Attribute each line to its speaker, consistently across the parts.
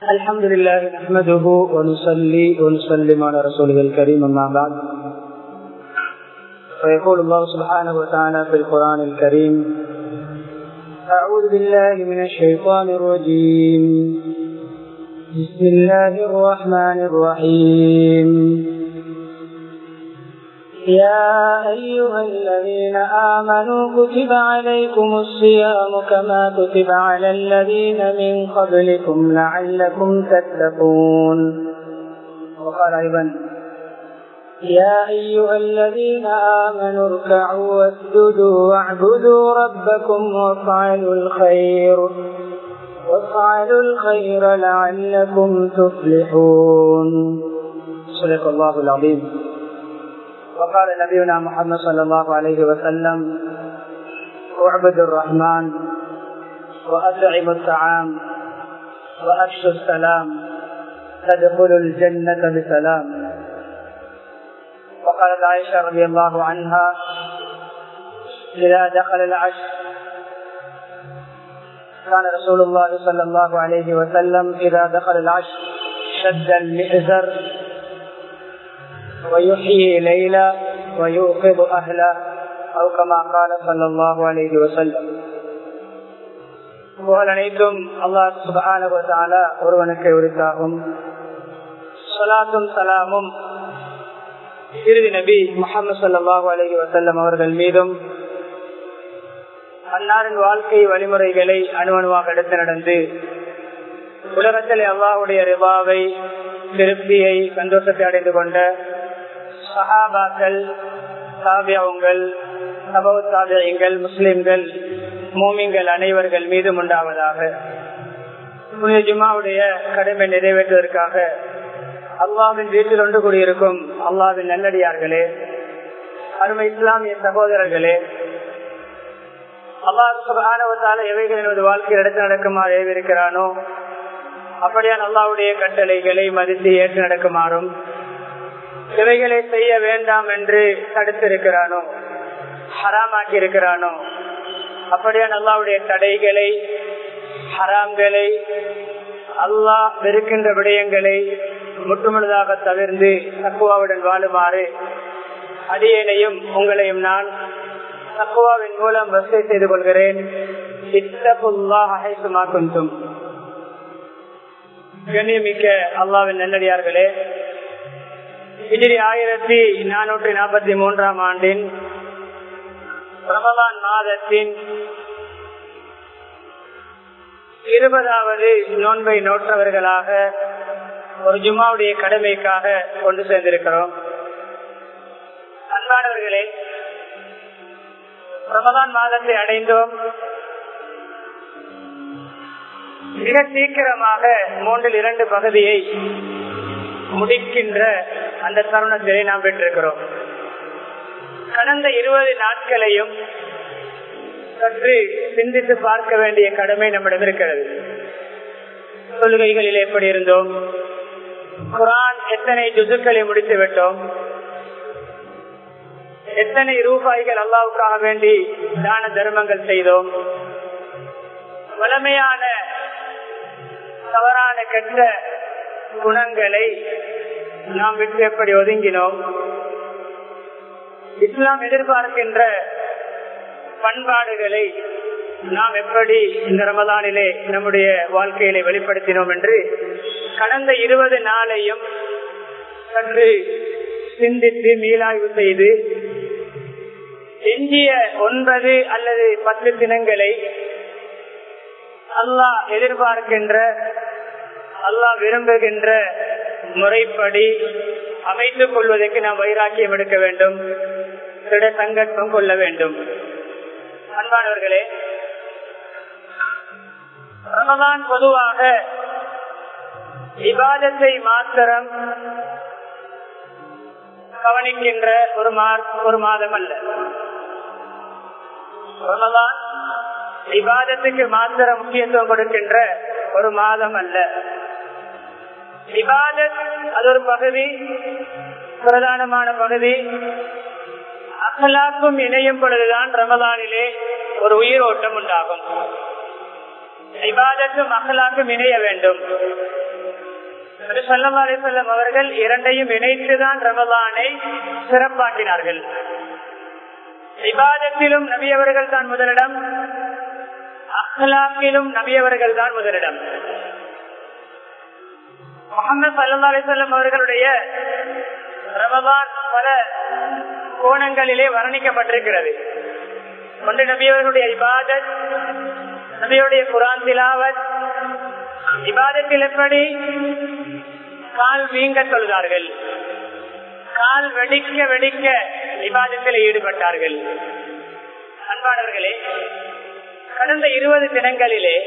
Speaker 1: الحمد لله نحمده ونصلي ونسلم على رسوله الكريم أما بعد فيقول الله سبحانه وتعالى في القرآن الكريم أعوذ بالله من الشيطان الرجيم بسم الله الرحمن الرحيم يا أيها الذين آمنوا كتب عليكم الصيام كما كتب على الذين من قبلكم لعلكم تتقون وقال أيضا يا أيها الذين آمنوا اركعوا واسجدوا واعبدوا ربكم وافعلوا الخير وافعلوا الخير لعلكم تفلحون صدق الله العظيم وقال نبينا محمد صلى الله عليه وسلم اعبدوا الرحمن وأطعموا الطعام وأفشوا السلام تدخلوا الجنة بسلام وقالت عائشة رضي الله عنها إذا دخل العشر كان رسول الله صلى الله عليه وسلم إذا دخل العشر شد المئزر ويحيي ليلا ويوقظ أهله أو كما قال صلى الله عليه وسلم புகழ் அனைத்தும் அல்லாஹ் சுபான ஒருவனுக்கு உரித்தாகும் சலாத்தும் சலாமும் இறுதி நபி முகமது சல்லாஹூ அலஹி வசல்லம் அவர்கள் மீதும் அன்னாரின் வாழ்க்கை வழிமுறைகளை அணுவணுவாக எடுத்து நடந்து உலகத்தில் அல்லாஹுடைய ரிபாவை திருப்தியை சந்தோஷத்தை அடைந்து கொண்ட சஹாபாக்கள் சாபியாவுங்கள் சபவ சாபியங்கள் முஸ்லிம்கள் மூமிங்கள் அனைவர்கள் மீதும் உண்டாவதாக புனித ஜுமாவுடைய கடமை நிறைவேற்றுவதற்காக அல்லாவின் வீட்டில் ஒன்று கூடியிருக்கும் அல்லாவின் நல்லடியார்களே அருமை இஸ்லாமிய சகோதரர்களே அல்லாஹால எவைகள் எனது வாழ்க்கையில் எடுத்து நடக்குமாறு ஏவிருக்கிறானோ அப்படியான் அல்லாவுடைய கட்டளைகளை மதித்து ஏற்று நடக்குமாறும் இவைகளை செய்ய வேண்டாம் என்று தடுத்திருக்கிறானோ ஹராமாக்கி இருக்கிறானோ அப்படியான் அல்லாவுடைய தடைகளை ஹராம்களை அல்லாஹ் வெறுக்கின்ற விடயங்களை முற்றுமுழுதாக தவிர்ந்து தக்குவாவுடன் வாழுமாறு அடியேனையும் உங்களையும் நான் தக்குவாவின் மூலம் வசதி செய்து கொள்கிறேன் குந்தும் கண்ணியமிக்க அல்லாவின் நல்லடியார்களே இதிரி ஆயிரத்தி நானூற்றி நாற்பத்தி மூன்றாம் ஆண்டின் ரமலான் மாதத்தின் இருபதாவது நோன்பை நோற்றவர்களாக ஒரு ஜுமாவுடைய கடமைக்காக கொண்டு சேர்ந்திருக்கிறோம் அன்பானவர்களே ரமதான் மாதத்தை அடைந்தோம் மிக சீக்கிரமாக மூன்றில் இரண்டு பகுதியை முடிக்கின்ற அந்த தருணத்திலே நாம் பெற்றிருக்கிறோம் கடந்த இருபது நாட்களையும் சற்று சிந்தித்து பார்க்க வேண்டிய கடமை நம்மிடம் இருக்கிறது தொழுகைகளில் எப்படி இருந்தோம் குரான் எத்தனை ஜுசுக்களை முடித்து விட்டோம் எத்தனை ரூபாய்கள் அல்லாவுக்காக வேண்டி தான தர்மங்கள் செய்தோம் வளமையான தவறான கெட்ட குணங்களை நாம் விட்டு எப்படி ஒதுங்கினோம் இஸ்லாம் எதிர்பார்க்கின்ற பண்பாடுகளை நாம் எப்படி இந்த ரமதானிலே நம்முடைய வாழ்க்கையிலே வெளிப்படுத்தினோம் என்று கடந்த இருபது நாளையும் சற்று சிந்தித்து மீளாய்வு செய்து எஞ்சிய ஒன்பது அல்லது பத்து தினங்களை அல்லாஹ் எதிர்பார்க்கின்ற அல்லாஹ் விரும்புகின்ற முறைப்படி அமைத்துக் கொள்வதற்கு நாம் வைராக்கியம் எடுக்க வேண்டும் திட சங்கல்பம் கொள்ள வேண்டும் அன்பானவர்களே ரமதான் பொதுவாக விவாதத்தை மாத்திரம் கவனிக்கின்ற ஒரு ஒரு மாதம் அல்ல ரமதான் விவாதத்துக்கு மாத்திர முக்கியத்துவம் கொடுக்கின்ற ஒரு மாதம் அல்ல விவாதத் அது ஒரு பகுதி பிரதானமான பகுதி அகலாக்கும் இணையும் பொழுதுதான் ரமதானிலே ஒரு உயிரோட்டம் உண்டாகும் இபாதத்தும் அகலாக்கும் இணைய வேண்டும் சல்லா அலிசல்லம் அவர்கள் இரண்டையும் இணைத்துதான் ரமலானை சிறப்பாக்கினார்கள் விவாதத்திலும் நபியவர்கள் தான் முதலிடம் அஹ்லாக்கிலும் நபியவர்கள் தான் முதலிடம் முகமது சல்லா அலிசல்லம் அவர்களுடைய ரமதான் பல கோணங்களிலே வர்ணிக்கப்பட்டிருக்கிறது ஒன்று நபியவர்களுடைய இபாதத் நபியுடைய குரான் திலாவத் இபாதத்தில் எப்படி கால் வீங்க தொழுதார்கள் கால் வெடிக்க வெடிக்க விவாதத்தில் ஈடுபட்டார்கள் அன்பானவர்களே கடந்த இருபது தினங்களிலே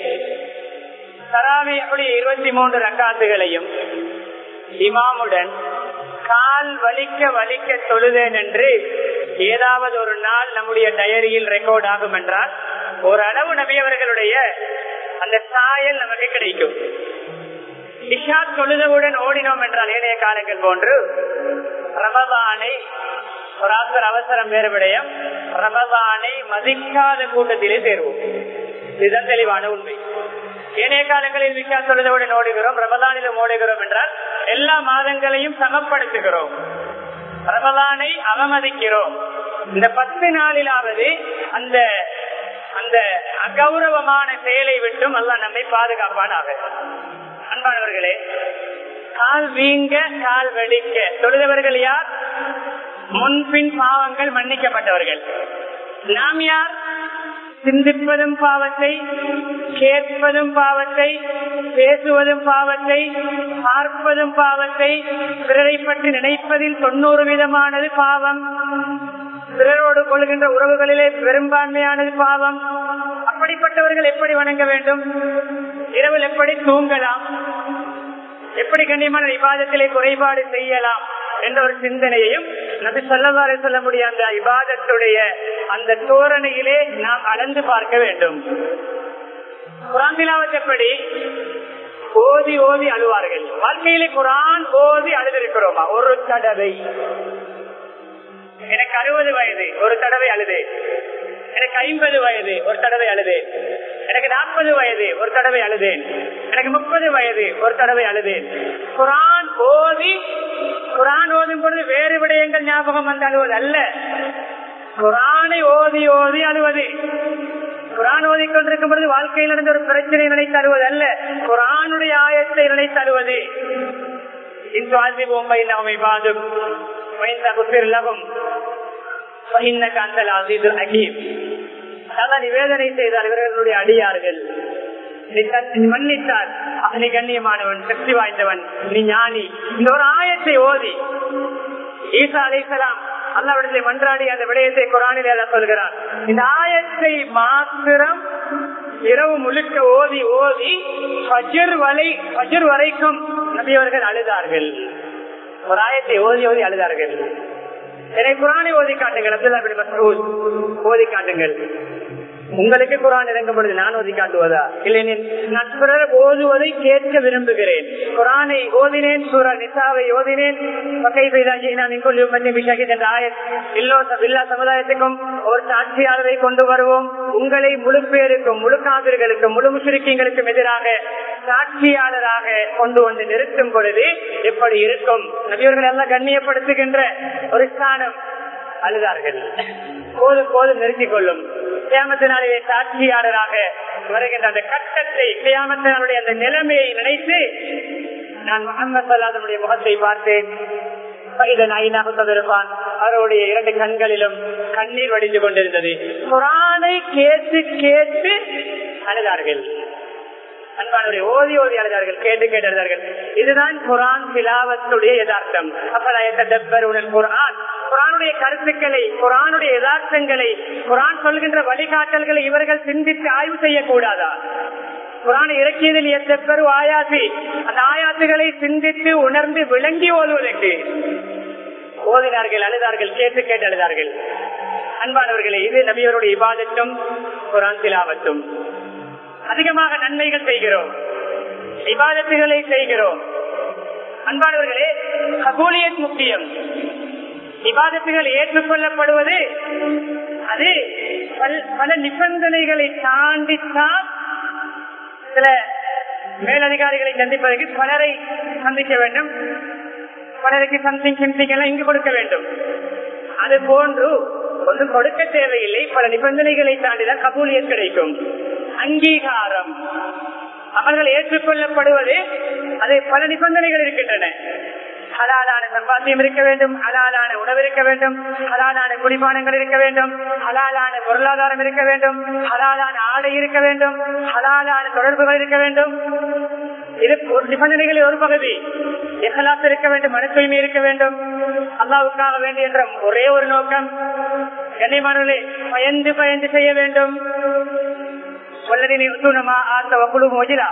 Speaker 1: தராவியுடைய இருபத்தி மூன்று ரக்காத்துகளையும் இமாமுடன் கால் வலிக்க வலிக்க தொழுதேன் என்று ஏதாவது ஒரு நாள் நம்முடைய டயரியில் ரெக்கார்ட் ஆகும் என்றால் ஓரளவு நபியவர்களுடைய அந்த சாயல் நமக்கு கிடைக்கும் இஷா தொழுதவுடன் ஓடினோம் என்றால் ஏனைய காலங்கள் போன்று ரமதானை ஒரு ஆசர் அவசரம் வேறு விடயம் ரமதானை மதிக்காத கூட்டத்திலே சேர்வோம் இதுதான் தெளிவான உண்மை ஏனைய காலங்களில் விஷா தொழுதவுடன் ஓடுகிறோம் ரமதானிலும் ஓடுகிறோம் என்றால் எல்லா மாதங்களையும் சமப்படுத்துகிறோம் ரமதானை அவமதிக்கிறோம் இந்த பத்து நாளிலாவது அந்த அந்த அகௌரவமான செயலை விட்டும் அல்ல நம்மை பாதுகாப்பானாக அன்பானவர்களே கால் வீங்க கால் வெடிக்க தொழுதவர்கள் யார் முன்பின் பாவங்கள் மன்னிக்கப்பட்டவர்கள் நாம் யார் சிந்திப்பதும் பாவத்தை கேட்பதும் பாவத்தை பேசுவதும் பாவத்தை பார்ப்பதும் பாவத்தை பிறரை பற்றி நினைப்பதில் தொண்ணூறு விதமானது பாவம் பிறரோடு கொள்கின்ற உறவுகளிலே பெரும்பான்மையானது பாவம் அப்படிப்பட்டவர்கள் எப்படி வணங்க வேண்டும் இரவில் எப்படி தூங்கலாம் எப்படி கண்ணியமான விவாதத்திலே குறைபாடு செய்யலாம் என்ற ஒரு சிந்தனையையும் நபி சொல்லவாறு சொல்ல முடிய அந்த விவாதத்துடைய அந்த தோரணையிலே நாம் அளந்து பார்க்க வேண்டும் குரான் எப்படி ஓதி ஓதி அழுவார்கள் வாழ்க்கையிலே குரான் ஓதி அழுதிருக்கிறோமா ஒரு தடவை எனக்கு அறுபது வயது ஒரு தடவை அழுது எனக்கு ஐம்பது வயது ஒரு தடவை அழுதேன் எனக்கு நாற்பது வயது ஒரு தடவை அழுதேன் எனக்கு முப்பது வயது ஒரு தடவை அழுதேன் குரான் ஓதி குரான் ஓதும் பொழுது வேறு விடயங்கள் ஞாபகம் வந்து அழுவது அல்ல குரானை ஓதி ஓதி அழுவது குரான் ஓதி கொண்டிருக்கும் பொழுது வாழ்க்கையில் நடந்த ஒரு பிரச்சனை நினைத்து அழுவது அல்ல குரானுடைய ஆயத்தை நினைத்து அழுவது இந்த வாழ்வி பொம்மை நம்மை பாதும் நிவேதனை செய்தார் இவர்களுடைய அடியார்கள் மன்னித்தார் நீ கண்ணியமானவன் சக்தி வாய்ந்தவன் நீ ஞானி இந்த ஒரு ஆயத்தை ஓதி ஈசா அலிசலாம் அல்லாவிடத்தை மன்றாடி அந்த விடயத்தை குரானில் அல்ல சொல்கிறார் இந்த ஆயத்தை மாத்திரம் இரவு முழுக்க ஓதி ஓதி பஜர் வலை பஜர் வரைக்கும் நபியவர்கள் அழுதார்கள் ஒரு ஆயத்தை ஓதி ஓதி அழுதார்கள் என்னை குரானை ஓதி காட்டுங்கள் அப்துல்லா பின் மசூத் ஓதி காட்டுங்கள் உங்களுக்கு குரான் இறங்கும் பொழுது நான் ஓதி காட்டுவதா இல்லை நான் பிறர் ஓதுவதை கேட்க விரும்புகிறேன் குரானை ஓதினேன் சூரா நிசாவை ஓதினேன் எல்லா சமுதாயத்துக்கும் ஒரு சாட்சியாளரை கொண்டு வருவோம் உங்களை முழு பேருக்கும் முழு காவிர்களுக்கும் முழு முஷிரிக்கங்களுக்கும் எதிராக சாட்சியாளராக கொண்டு வந்து நிறுத்தும் பொழுது எப்படி இருக்கும் நபியவர்கள் எல்லாம் கண்ணியப்படுத்துகின்ற ஒரு ஸ்தானம் அழுதார்கள் போதும் போதும் நிறுத்திக் கொள்ளும் கியாமத்தினாலே சாட்சியாளராக வருகின்ற அந்த கட்டத்தை கியாமத்தினாலுடைய அந்த நிலைமையை நினைத்து நான் முகமது சல்லாதனுடைய முகத்தை பார்த்தேன் அவருடைய இரண்டு கண்களிலும் கண்ணீர் வடிந்து கொண்டிருந்தது குரானை கேட்டு கேட்டு அழுதார்கள் அன்பானுடைய ஓதி ஓதி அழுதார்கள் கேட்டு கேட்டு அழுதார்கள் இதுதான் குரான் திலாவத்துடைய யதார்த்தம் அப்பலாயத்தப்பருடன் குரான் குரானுடைய கருத்துக்களை குரானுடைய யதார்த்தங்களை குரான் சொல்கின்ற வழிகாட்டல்களை இவர்கள் சிந்தித்து ஆய்வு செய்யக்கூடாதா குரான் இறக்கியதில் எத்தப்பெரு ஆயாசி அந்த ஆயாத்துகளை சிந்தித்து உணர்ந்து விளங்கி ஓதுவதற்கு ஓதினார்கள் அழுதார்கள் கேட்டு கேட்டு அழுதார்கள் அன்பானவர்களே இது நபியவருடைய இபாதத்தும் குரான் திலாவத்தும் அதிகமாக நன்மைகள் செய்கிறோம் விவாதத்துகளை செய்கிறோம் அன்பானவர்களே கபூலியத் முக்கியம் விவாதத்துகள் ஏற்றுக்கொள்ளப்படுவது அது பல நிபந்தனைகளை தாண்டித்தான் சில மேலதிகாரிகளை சந்திப்பதற்கு பலரை சந்திக்க வேண்டும் பலருக்கு சம்திங் சிம்திங் எல்லாம் இங்கு கொடுக்க வேண்டும் அது போன்று ஒன்றும் கொடுக்க தேவையில்லை பல நிபந்தனைகளை தாண்டிதான் கபூலியத் கிடைக்கும் அங்கீகாரம் அவர்கள் ஏற்றுக்கொள்ளப்படுவது அது பல நிபந்தனைகள் இருக்கின்றன ஹலாலான சம்பாத்தியம் இருக்க வேண்டும் ஹலாலான உணவு இருக்க வேண்டும் ஹலாலான குடிபானங்கள் இருக்க வேண்டும் ஹலாலான பொருளாதாரம் இருக்க வேண்டும் ஹலாலான ஆடை இருக்க வேண்டும் ஹலாலான தொடர்புகள் இருக்க வேண்டும் இது ஒரு நிபந்தனைகளில் ஒரு பகுதி எஹலாத் இருக்க வேண்டும் மன தூய்மை இருக்க வேண்டும் அல்லாவுக்காக வேண்டி என்ற ஒரே ஒரு நோக்கம் கண்ணியமானவர்களே பயந்து பயந்து செய்ய வேண்டும் வல்லதினை உத்துணமா ஆத்த வக்குழு மோஜிலா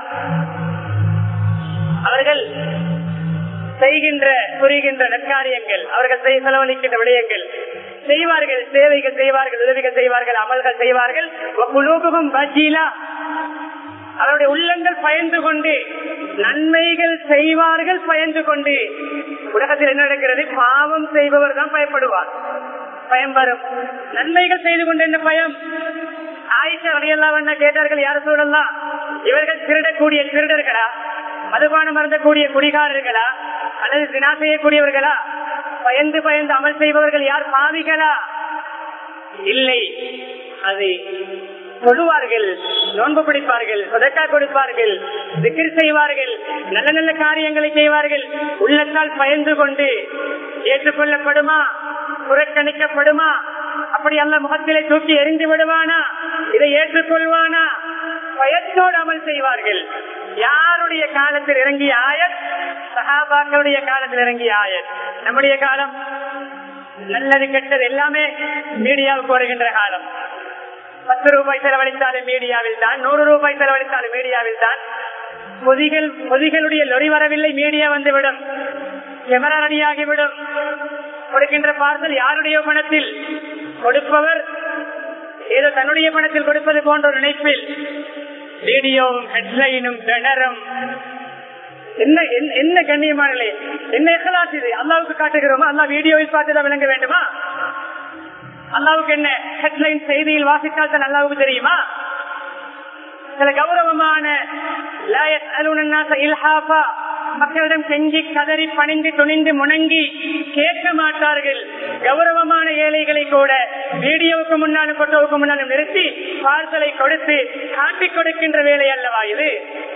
Speaker 1: அவர்கள் செய்கின்ற புரிகின்ற நற்காரியங்கள் அவர்கள் செய்ய செலவழிக்கின்ற விடயங்கள் செய்வார்கள் சேவைகள் செய்வார்கள் உதவிகள் செய்வார்கள் அமல்கள் செய்வார்கள் குலூபுகும் பஜீலா அவருடைய உள்ளங்கள் பயந்து கொண்டு நன்மைகள் செய்வார்கள் பயந்து கொண்டு உலகத்தில் என்ன நடக்கிறது பாவம் செய்பவர் தான் பயப்படுவார் பயம் வரும் நன்மைகள் செய்து கொண்டு என்ன பயம் ஆயிஷா வழியெல்லாம் கேட்டார்கள் யார சூழல்லாம் இவர்கள் திருடக்கூடிய திருடர்களா மதுபானம் அருந்தக்கூடிய குடிகாரர்களா அல்லது தினா செய்யக்கூடியவர்களா பயந்து பயந்து அமல் செய்பவர்கள் யார் பாவிகளா இல்லை அது சொல்லுவார்கள் நோன்பு பிடிப்பார்கள் சொதக்கா கொடுப்பார்கள் திக்கிர் செய்வார்கள் நல்ல நல்ல காரியங்களை செய்வார்கள் உள்ளத்தால் பயந்து கொண்டு ஏற்றுக்கொள்ளப்படுமா புறக்கணிக்கப்படுமா அப்படி அல்ல முகத்திலே தூக்கி எரிந்து விடுவானா இதை ஏற்றுக்கொள்வானா பயத்தோடு அமல் செய்வார்கள் யாருடைய காலத்தில் இறங்கிய ஆயத் சகாபாக்களுடைய காலத்தில் இறங்கிய ஆயத் நம்முடைய காலம் நல்லது கெட்டது எல்லாமே மீடியாவுக்கு வருகின்ற காலம் பத்து ரூபாய் செலவழித்தாலும் மீடியாவில் தான் நூறு ரூபாய் செலவழித்தாலும் மீடியாவில் தான் பொதிகள் பொதிகளுடைய லொரி வரவில்லை மீடியா வந்துவிடும் கேமரா ரெடியாகிவிடும் கொடுக்கின்ற பார்சல் யாருடைய பணத்தில் கொடுப்பவர் ஏதோ தன்னுடைய பணத்தில் கொடுப்பது போன்ற ஒரு நினைப்பில் வீடியோவும் ஹெட்லைனும் திணறும் என்ன என்ன கண்ணியமானே என்ன எக்கலாஸ் இது அல்லாவுக்கு காட்டுகிறோமா அல்லா வீடியோவில் பார்த்துதான் விளங்க வேண்டுமா அல்லாவுக்கு என்ன ஹெட்லைன் செய்தியில் வாசித்தால் தான் அல்லாவுக்கு தெரியுமா சில கௌரவமான மக்களிடம் செஞ்சு கதறி பணிந்து துணிந்து முணங்கி கேட்க மாட்டார்கள் கௌரவமான ஏழைகளை கூட வீடியோவுக்கு முன்னாலும் போட்டோவுக்கு முன்னாலும் நிறுத்தி பார்சலை கொடுத்து காட்டிக் கொடுக்கின்ற வேலை அல்லவா இது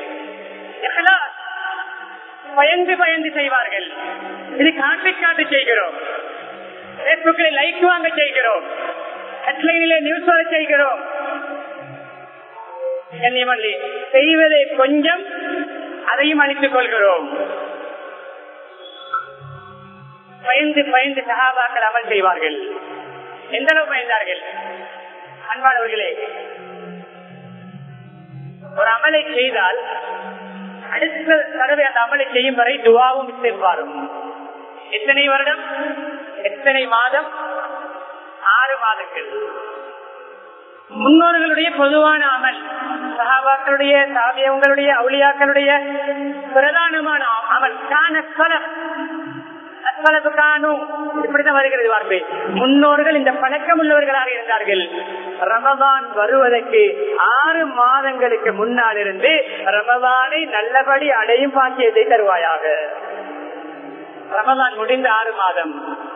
Speaker 1: பயந்து பயந்து செய்வார்கள் இது காட்டி காட்டி செய்கிறோம் பேஸ்புக்கில் லைக் வாங்க செய்கிறோம் ஹெட்லைனிலே நியூஸ் வர செய்கிறோம் செய்வதை கொஞ்சம் அதையும் அழித்துக் கொள்கிறோம் பயந்து பயந்து சகாபாக்கள் அமல் செய்வார்கள் எந்த அளவு பயந்தார்கள் அன்பானவர்களே ஒரு அமலை செய்தால் அடுத்த தடவை அந்த அமலை செய்யும் வரை துவாவும் இசைப்பாரும் எத்தனை வருடம் எத்தனை மாதம் ஆறு மாதங்கள் முன்னோர்களுடைய பொதுவான அமல் சகாபாக்களுடைய சாபியங்களுடைய அவுளியாக்களுடைய பிரதானமான அமல் கான இப்படிதான் வருகிறது வார்த்தை முன்னோர்கள் இந்த பழக்கம் உள்ளவர்களாக இருந்தார்கள் ரமதான் வருவதற்கு ஆறு மாதங்களுக்கு முன்னால் இருந்து ரமதானை நல்லபடி அடையும் பாக்கியத்தை தருவாயாக ரமதான் முடிந்த ஆறு மாதம்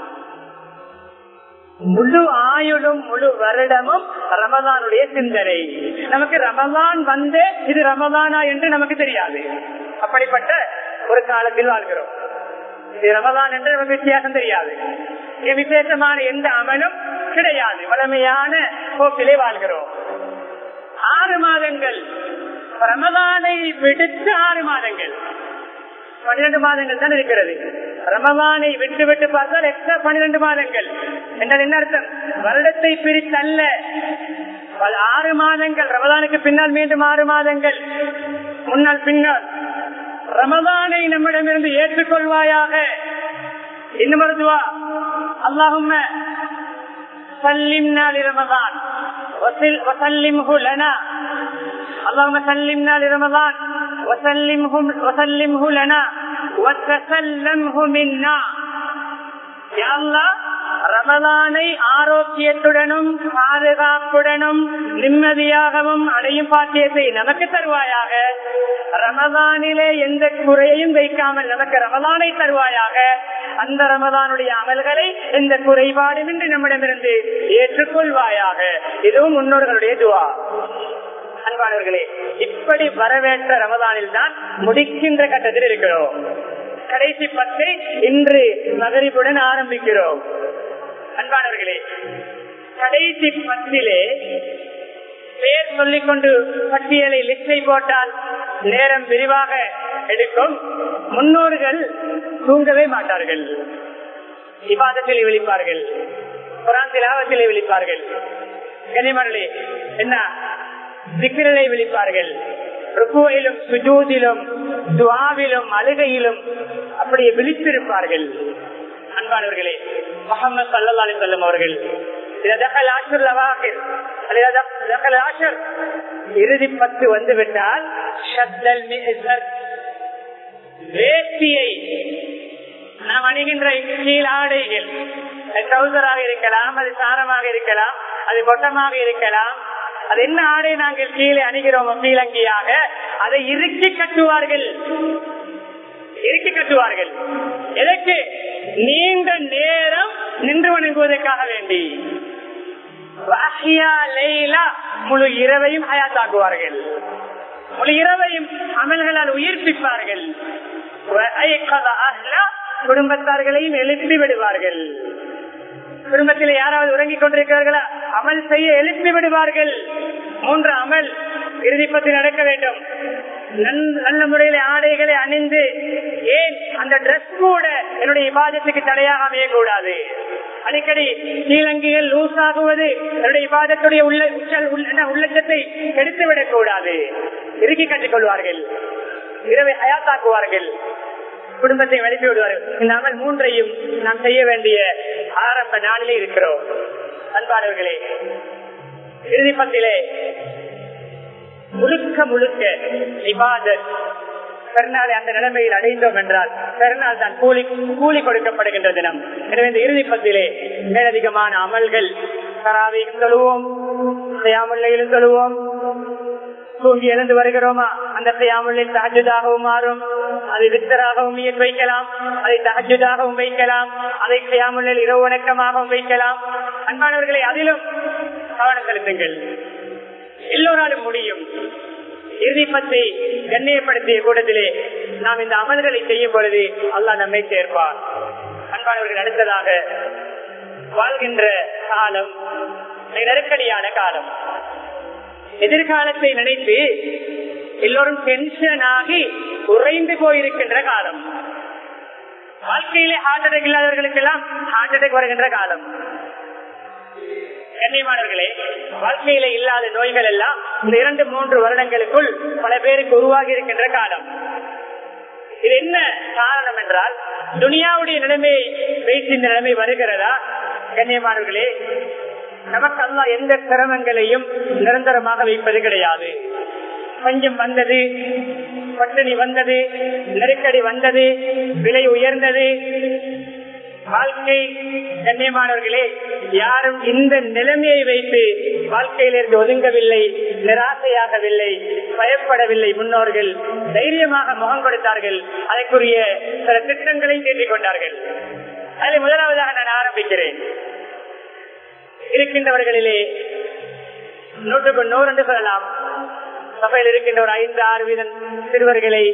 Speaker 1: முழு ஆயுளும் முழு வருடமும் ரமதானுடைய சிந்தனை நமக்கு ரமதான் வந்து இது ரமதானா என்று நமக்கு தெரியாது அப்படிப்பட்ட ஒரு காலத்தில் வாழ்கிறோம் இது ரமதான் என்று நமக்கு வித்தியாசம் தெரியாது விசேஷமான எந்த அமலும் கிடையாது வளமையான போக்கிலே வாழ்கிறோம் ஆறு மாதங்கள் ரமதானை விடுத்து ஆறு மாதங்கள் பன்னிரண்டு மாதங்கள் தான் இருக்கிறது ரமவானை விட்டு விட்டு பார்த்தால் எக்ஸ்ட்ரா பன்னிரண்டு மாதங்கள் என்றால் என்ன அர்த்தம் வருடத்தை பிரித்தல்ல ஆறு மாதங்கள் ரமதானுக்கு பின்னால் மீண்டும் ஆறு மாதங்கள் முன்னால் பின்னால் ரமதானை நம்மிடமிருந்து ஏற்றுக்கொள்வாயாக இன்னும் ஒரு துவா அல்லாஹும் سلمنا لرمضان وسلمه لنا اللهم سلمنا لرمضان وسلمه, وسلمه لنا وتسلمه منا يا الله ரமலானை ஆரோக்கியத்துடனும் பாதுகாப்புடனும் நிம்மதியாகவும் அடையும் பாக்கியத்தை நமக்கு தருவாயாக ரமதானிலே எந்த குறையையும் வைக்காமல் நமக்கு ரமதானை தருவாயாக அந்த ரமதானுடைய அமல்களை எந்த குறைபாடுமின்றி நம்மிடமிருந்து ஏற்றுக்கொள்வாயாக இதுவும் முன்னோர்களுடைய துவா அன்பானவர்களே இப்படி வரவேற்ற ரமதானில் தான் முடிக்கின்ற கட்டத்தில் இருக்கிறோம் கடைசி பத்தை இன்று மகரிப்புடன் ஆரம்பிக்கிறோம் அன்பானவர்களே கடைசி பத்திலே பேர் சொல்லிக் கொண்டு பட்டியலை லிஸ்டை போட்டால் நேரம் விரிவாக எடுக்கும் முன்னோர்கள் தூங்கவே மாட்டார்கள் விவாதத்தில் விழிப்பார்கள் குரான் திலாவத்தில் விழிப்பார்கள் கனிமர்களே என்ன சிக்கலை விழிப்பார்கள் ருக்குவிலும் சுஜூதிலும் துவாவிலும் அழுகையிலும் அப்படியே விழித்திருப்பார்கள் அன்பானவர்களே முகமது சல்லா அலி சொல்லும் அவர்கள் இறுதி பத்து வந்து விட்டால் வேட்டியை நாம் அணிகின்ற கீழ் ஆடைகள் சௌதராக இருக்கலாம் அது சாரமாக இருக்கலாம் அது பொட்டமாக இருக்கலாம் அது என்ன ஆடை நாங்கள் கீழே அணிகிறோம் கீழங்கியாக அதை இறுக்கி கட்டுவார்கள் இறுக்கி கட்டுவார்கள் எதற்கு நீண்ட நேரம் நின்று வணங்குவதற்காக வேண்டி முழு இரவையும் ஹயாத்தாக்குவார்கள் முழு இரவையும் அமல்களால் உயிர்ப்பிப்பார்கள் குடும்பத்தார்களையும் எழுப்பி விடுவார்கள் குடும்பத்தில் யாராவது உறங்கிக் கொண்டிருக்கிறார்களா அமல் செய்ய எழுப்பி விடுவார்கள் மூன்று அமல் இறுதிப்பத்தில் நடக்க வேண்டும் நல்ல முறையில ஆடைகளை அணிந்து ஏன் அந்த டிரெஸ் கூட என்னுடைய விவாதத்துக்கு தடையாக அமையக்கூடாது அடிக்கடி நீலங்கிகள் லூஸ் ஆகுவது என்னுடைய விவாதத்துடைய உள்ள உள்ளச்சத்தை எடுத்து விடக்கூடாது இறுக்கி கட்டிக் கொள்வார்கள் இரவை அயாத்தாக்குவார்கள் குடும்பத்தை வெளிப்பி விடுவார்கள் இந்த அமல் மூன்றையும் நாம் செய்ய வேண்டிய ஆரம்ப நாளிலே இருக்கிறோம் அன்பானவர்களே இறுதிப்பத்திலே முழுக்க முழுக்க இபாதத் பெருநாளை அந்த நிலைமையில் அடைந்தோம் என்றால் பெருநாள் தான் கூலி கூலி கொடுக்கப்படுகின்ற தினம் எனவே இந்த இறுதிப்பத்திலே மேலதிகமான அமல்கள் தராவையும் சொல்லுவோம் செய்யாமல்லையிலும் சொல்லுவோம் தூங்கி எழுந்து வருகிறோமா அந்த செய்யாமலில் தகஜதாகவும் மாறும் அதை வித்தராகவும் வைக்கலாம் அதை தகஜதாகவும் வைக்கலாம் அதை செய்யாமலில் இரவு வணக்கமாகவும் வைக்கலாம் அன்பானவர்களை அதிலும் கவனம் செலுத்துங்கள் எல்லோராலும் முடியும் இறுதிப்பத்தை கண்ணியப்படுத்திய கூட்டத்திலே நாம் இந்த அமல்களை செய்யும் பொழுது அல்லாஹ் நம்மை சேர்ப்பார் அன்பானவர்கள் அடுத்ததாக வாழ்கின்ற காலம் நெருக்கடியான காலம் எதிர்காலத்தை நினைத்து எல்லோரும் டென்ஷன் ஆகி குறைந்து போயிருக்கின்ற காலம் வாழ்க்கையிலே ஹார்ட் அட்டாக் இல்லாதவர்களுக்கெல்லாம் ஹார்ட் அட்டாக் வருகின்ற காலம் கண்ணியமானவர்களே வாழ்க்கையில இல்லாத நோய்கள் எல்லாம் இந்த இரண்டு மூன்று வருடங்களுக்குள் பல பேருக்கு உருவாகி இருக்கின்ற காலம் இது என்ன காரணம் என்றால் துனியாவுடைய நிலைமை வைத்து இந்த நிலைமை வருகிறதா கண்ணியமானவர்களே நமக்கு அல்லா எந்த சிரமங்களையும் நிரந்தரமாக வைப்பது கிடையாது பஞ்சம் வந்தது பட்டினி வந்தது நெருக்கடி வந்தது விலை உயர்ந்தது வாழ்க்கை கண்ணியமானவர்களே யாரும் இந்த நிலைமையை வைத்து வாழ்க்கையிலிருந்து ஒதுங்கவில்லை நிராசையாகவில்லை பயப்படவில்லை முன்னோர்கள் தைரியமாக முகம் கொடுத்தார்கள் அதற்குரிய சில திட்டங்களை தீட்டிக் கொண்டார்கள் அதில் முதலாவதாக நான் ஆரம்பிக்கிறேன் இருக்கின்றவர்களிலே நூற்றுக்கு நூறு என்று சொல்லலாம் சபையில் இருக்கின்ற ஒரு ஐந்து ஆறு வீதம் சிறுவர்களை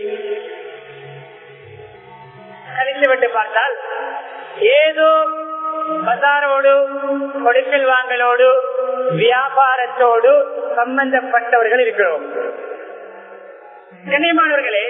Speaker 1: கழித்துவிட்டு பார்த்தால் ஏதோ பசாரோடு கொடுக்கல் வாங்கலோடு வியாபாரத்தோடு சம்பந்தப்பட்டவர்கள் இருக்கிறோம் கண்ணியமானவர்களே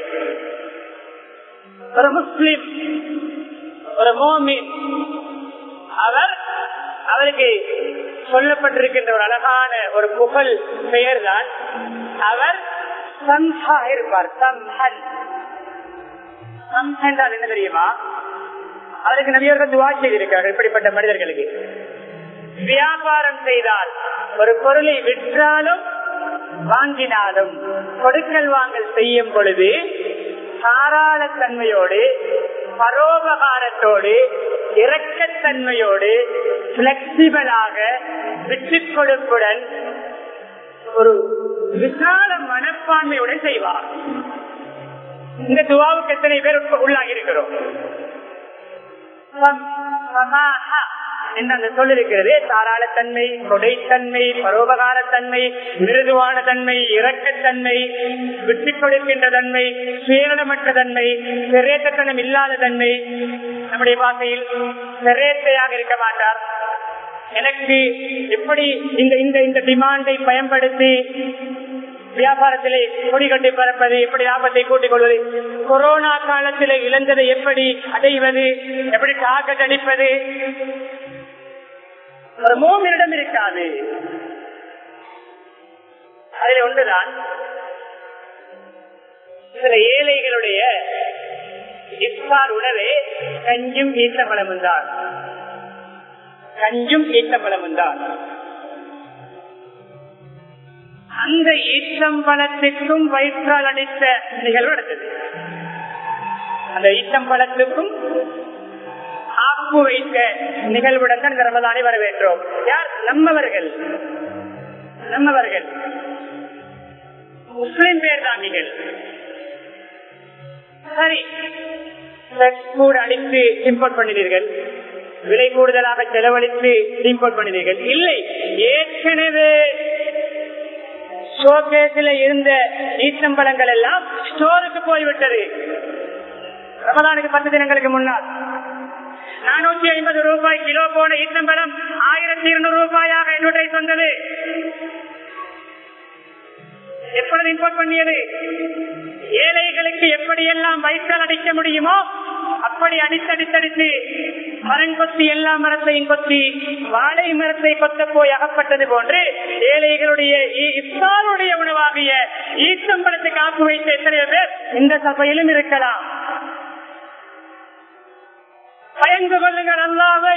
Speaker 1: ஒரு முஸ்லிம் ஒரு மோமின் அவர் அவருக்கு சொல்லப்பட்டிருக்கின்ற ஒரு அழகான ஒரு புகழ் பெயர் தான் அவர் சம்ஹா இருப்பார் சம்ஹன் என்றால் என்ன தெரியுமா அவருக்கு நபியர்கள் துவா செய்திருக்கிறார்கள் இப்படிப்பட்ட மனிதர்களுக்கு வியாபாரம் செய்தால் ஒரு பொருளை விற்றாலும் வாங்கினாலும் கொடுக்கல் வாங்கல் செய்யும் பொழுது தாராளத்தன்மையோடு பரோபகாரத்தோடு இரக்கத்தன்மையோடு பிளெக்சிபிளாக விட்டுக் கொடுப்புடன் ஒரு விசால மனப்பான்மையுடன் செய்வார் இந்த துவாவுக்கு எத்தனை பேர் உட்ப- உள்ளாகி இருக்கிறோம் என்று அந்த சொல் இருக்கிறது தாராளத்தன்மை கொடைத்தன்மை பரோபகாரத்தன்மை மிருதுவான தன்மை இரக்கத்தன்மை விட்டுக் கொடுக்கின்ற தன்மை சுயநலமற்ற தன்மை சிரேத்தத்தனம் இல்லாத தன்மை நம்முடைய பாசையில் சிரேத்தையாக இருக்க மாட்டார் எனக்கு எப்படி இந்த இந்த இந்த டிமாண்டை பயன்படுத்தி வியாபாரத்திலே கொடி கட்டி பறப்பது எப்படி லாபத்தை கூட்டிக் கொள்வது கொரோனா காலத்திலே இழந்ததை எப்படி அடைவது எப்படி டாக்கெட் அடிப்பது ஒரு மூமினிடம் இருக்காது அதில் ஒன்றுதான் சில ஏழைகளுடைய இஃப்தார் உணவே கஞ்சும் ஈட்டப்பழமும் தான் கஞ்சும் ஈட்டப்பழமும் தான் அந்த ஈட்டம்பழத்துக்கும் வயிற்றால் அடித்த நிகழ்வு நடந்தது அந்த ஈட்டம்பழத்துக்கும் ஆப்பு வைத்த நிகழ்வுடன் தான் இந்த ரமதானை வரவேற்றோம் யார் நம்மவர்கள் நம்மவர்கள் முஸ்லிம் பேர்தாங்கிகள் சரி கூட அடித்து இம்போர்ட் பண்ணினீர்கள் விலை கூடுதலாக செலவழித்து இம்போர்ட் பண்ணினீர்கள் இல்லை ஏற்கனவே ஷோகேஸில் இருந்த ஈச்சம்பழங்கள் எல்லாம் ஸ்டோருக்கு போய்விட்டது ரமதானுக்கு பத்து தினங்களுக்கு முன்னால் நானூத்தி ஐம்பது ரூபாய் கிலோ போன ஈச்சம்பழம் ஆயிரத்தி இருநூறு ரூபாயாக என்னுடைய சொன்னது எப்பொழுது இம்போர்ட் பண்ணியது ஏழைகளுக்கு எப்படியெல்லாம் வயிற்றால் அடிக்க முடியுமோ அப்படி அடித்தடித்தடித்து மரங்கொத்தி எல்லா மரத்தையும் கொத்தி வாழை மரத்தை கொத்த போய் அகப்பட்டது போன்று ஏழைகளுடைய இ- இஃப்தாருடைய உணவாகிய ஈச்சம்பழத்தை காப்பு வைத்த எத்தனையோ பேர் இந்த சபையிலும் இருக்கலாம் பயந்து கொள்ளுங்கள் அல்லாவை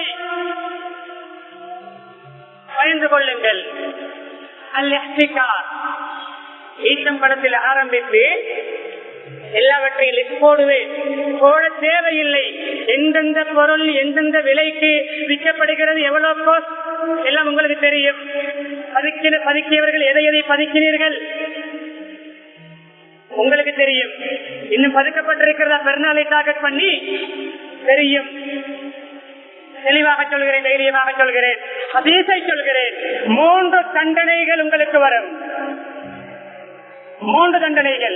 Speaker 1: பயந்து கொள்ளுங்கள் அல் ஈச்சம்பழத்தில் ஆரம்பித்து எல்லாவற்றையும் லிஸ்ட் போடுவேன் போட தேவையில்லை எந்தெந்த பொருள் எந்தெந்த விலைக்கு விற்கப்படுகிறது எவ்வளவு கோஸ்ட் எல்லாம் உங்களுக்கு தெரியும் பதுக்கின பதுக்கியவர்கள் எதை எதை பதுக்கினீர்கள் உங்களுக்கு தெரியும் இன்னும் பதுக்கப்பட்டிருக்கிறதா பெருநாளை டார்கெட் பண்ணி தெரியும் தெளிவாக சொல்கிறேன் தைரியமாக சொல்கிறேன் அதீசை சொல்கிறேன் மூன்று தண்டனைகள் உங்களுக்கு வரும் மூன்று தண்டனைகள்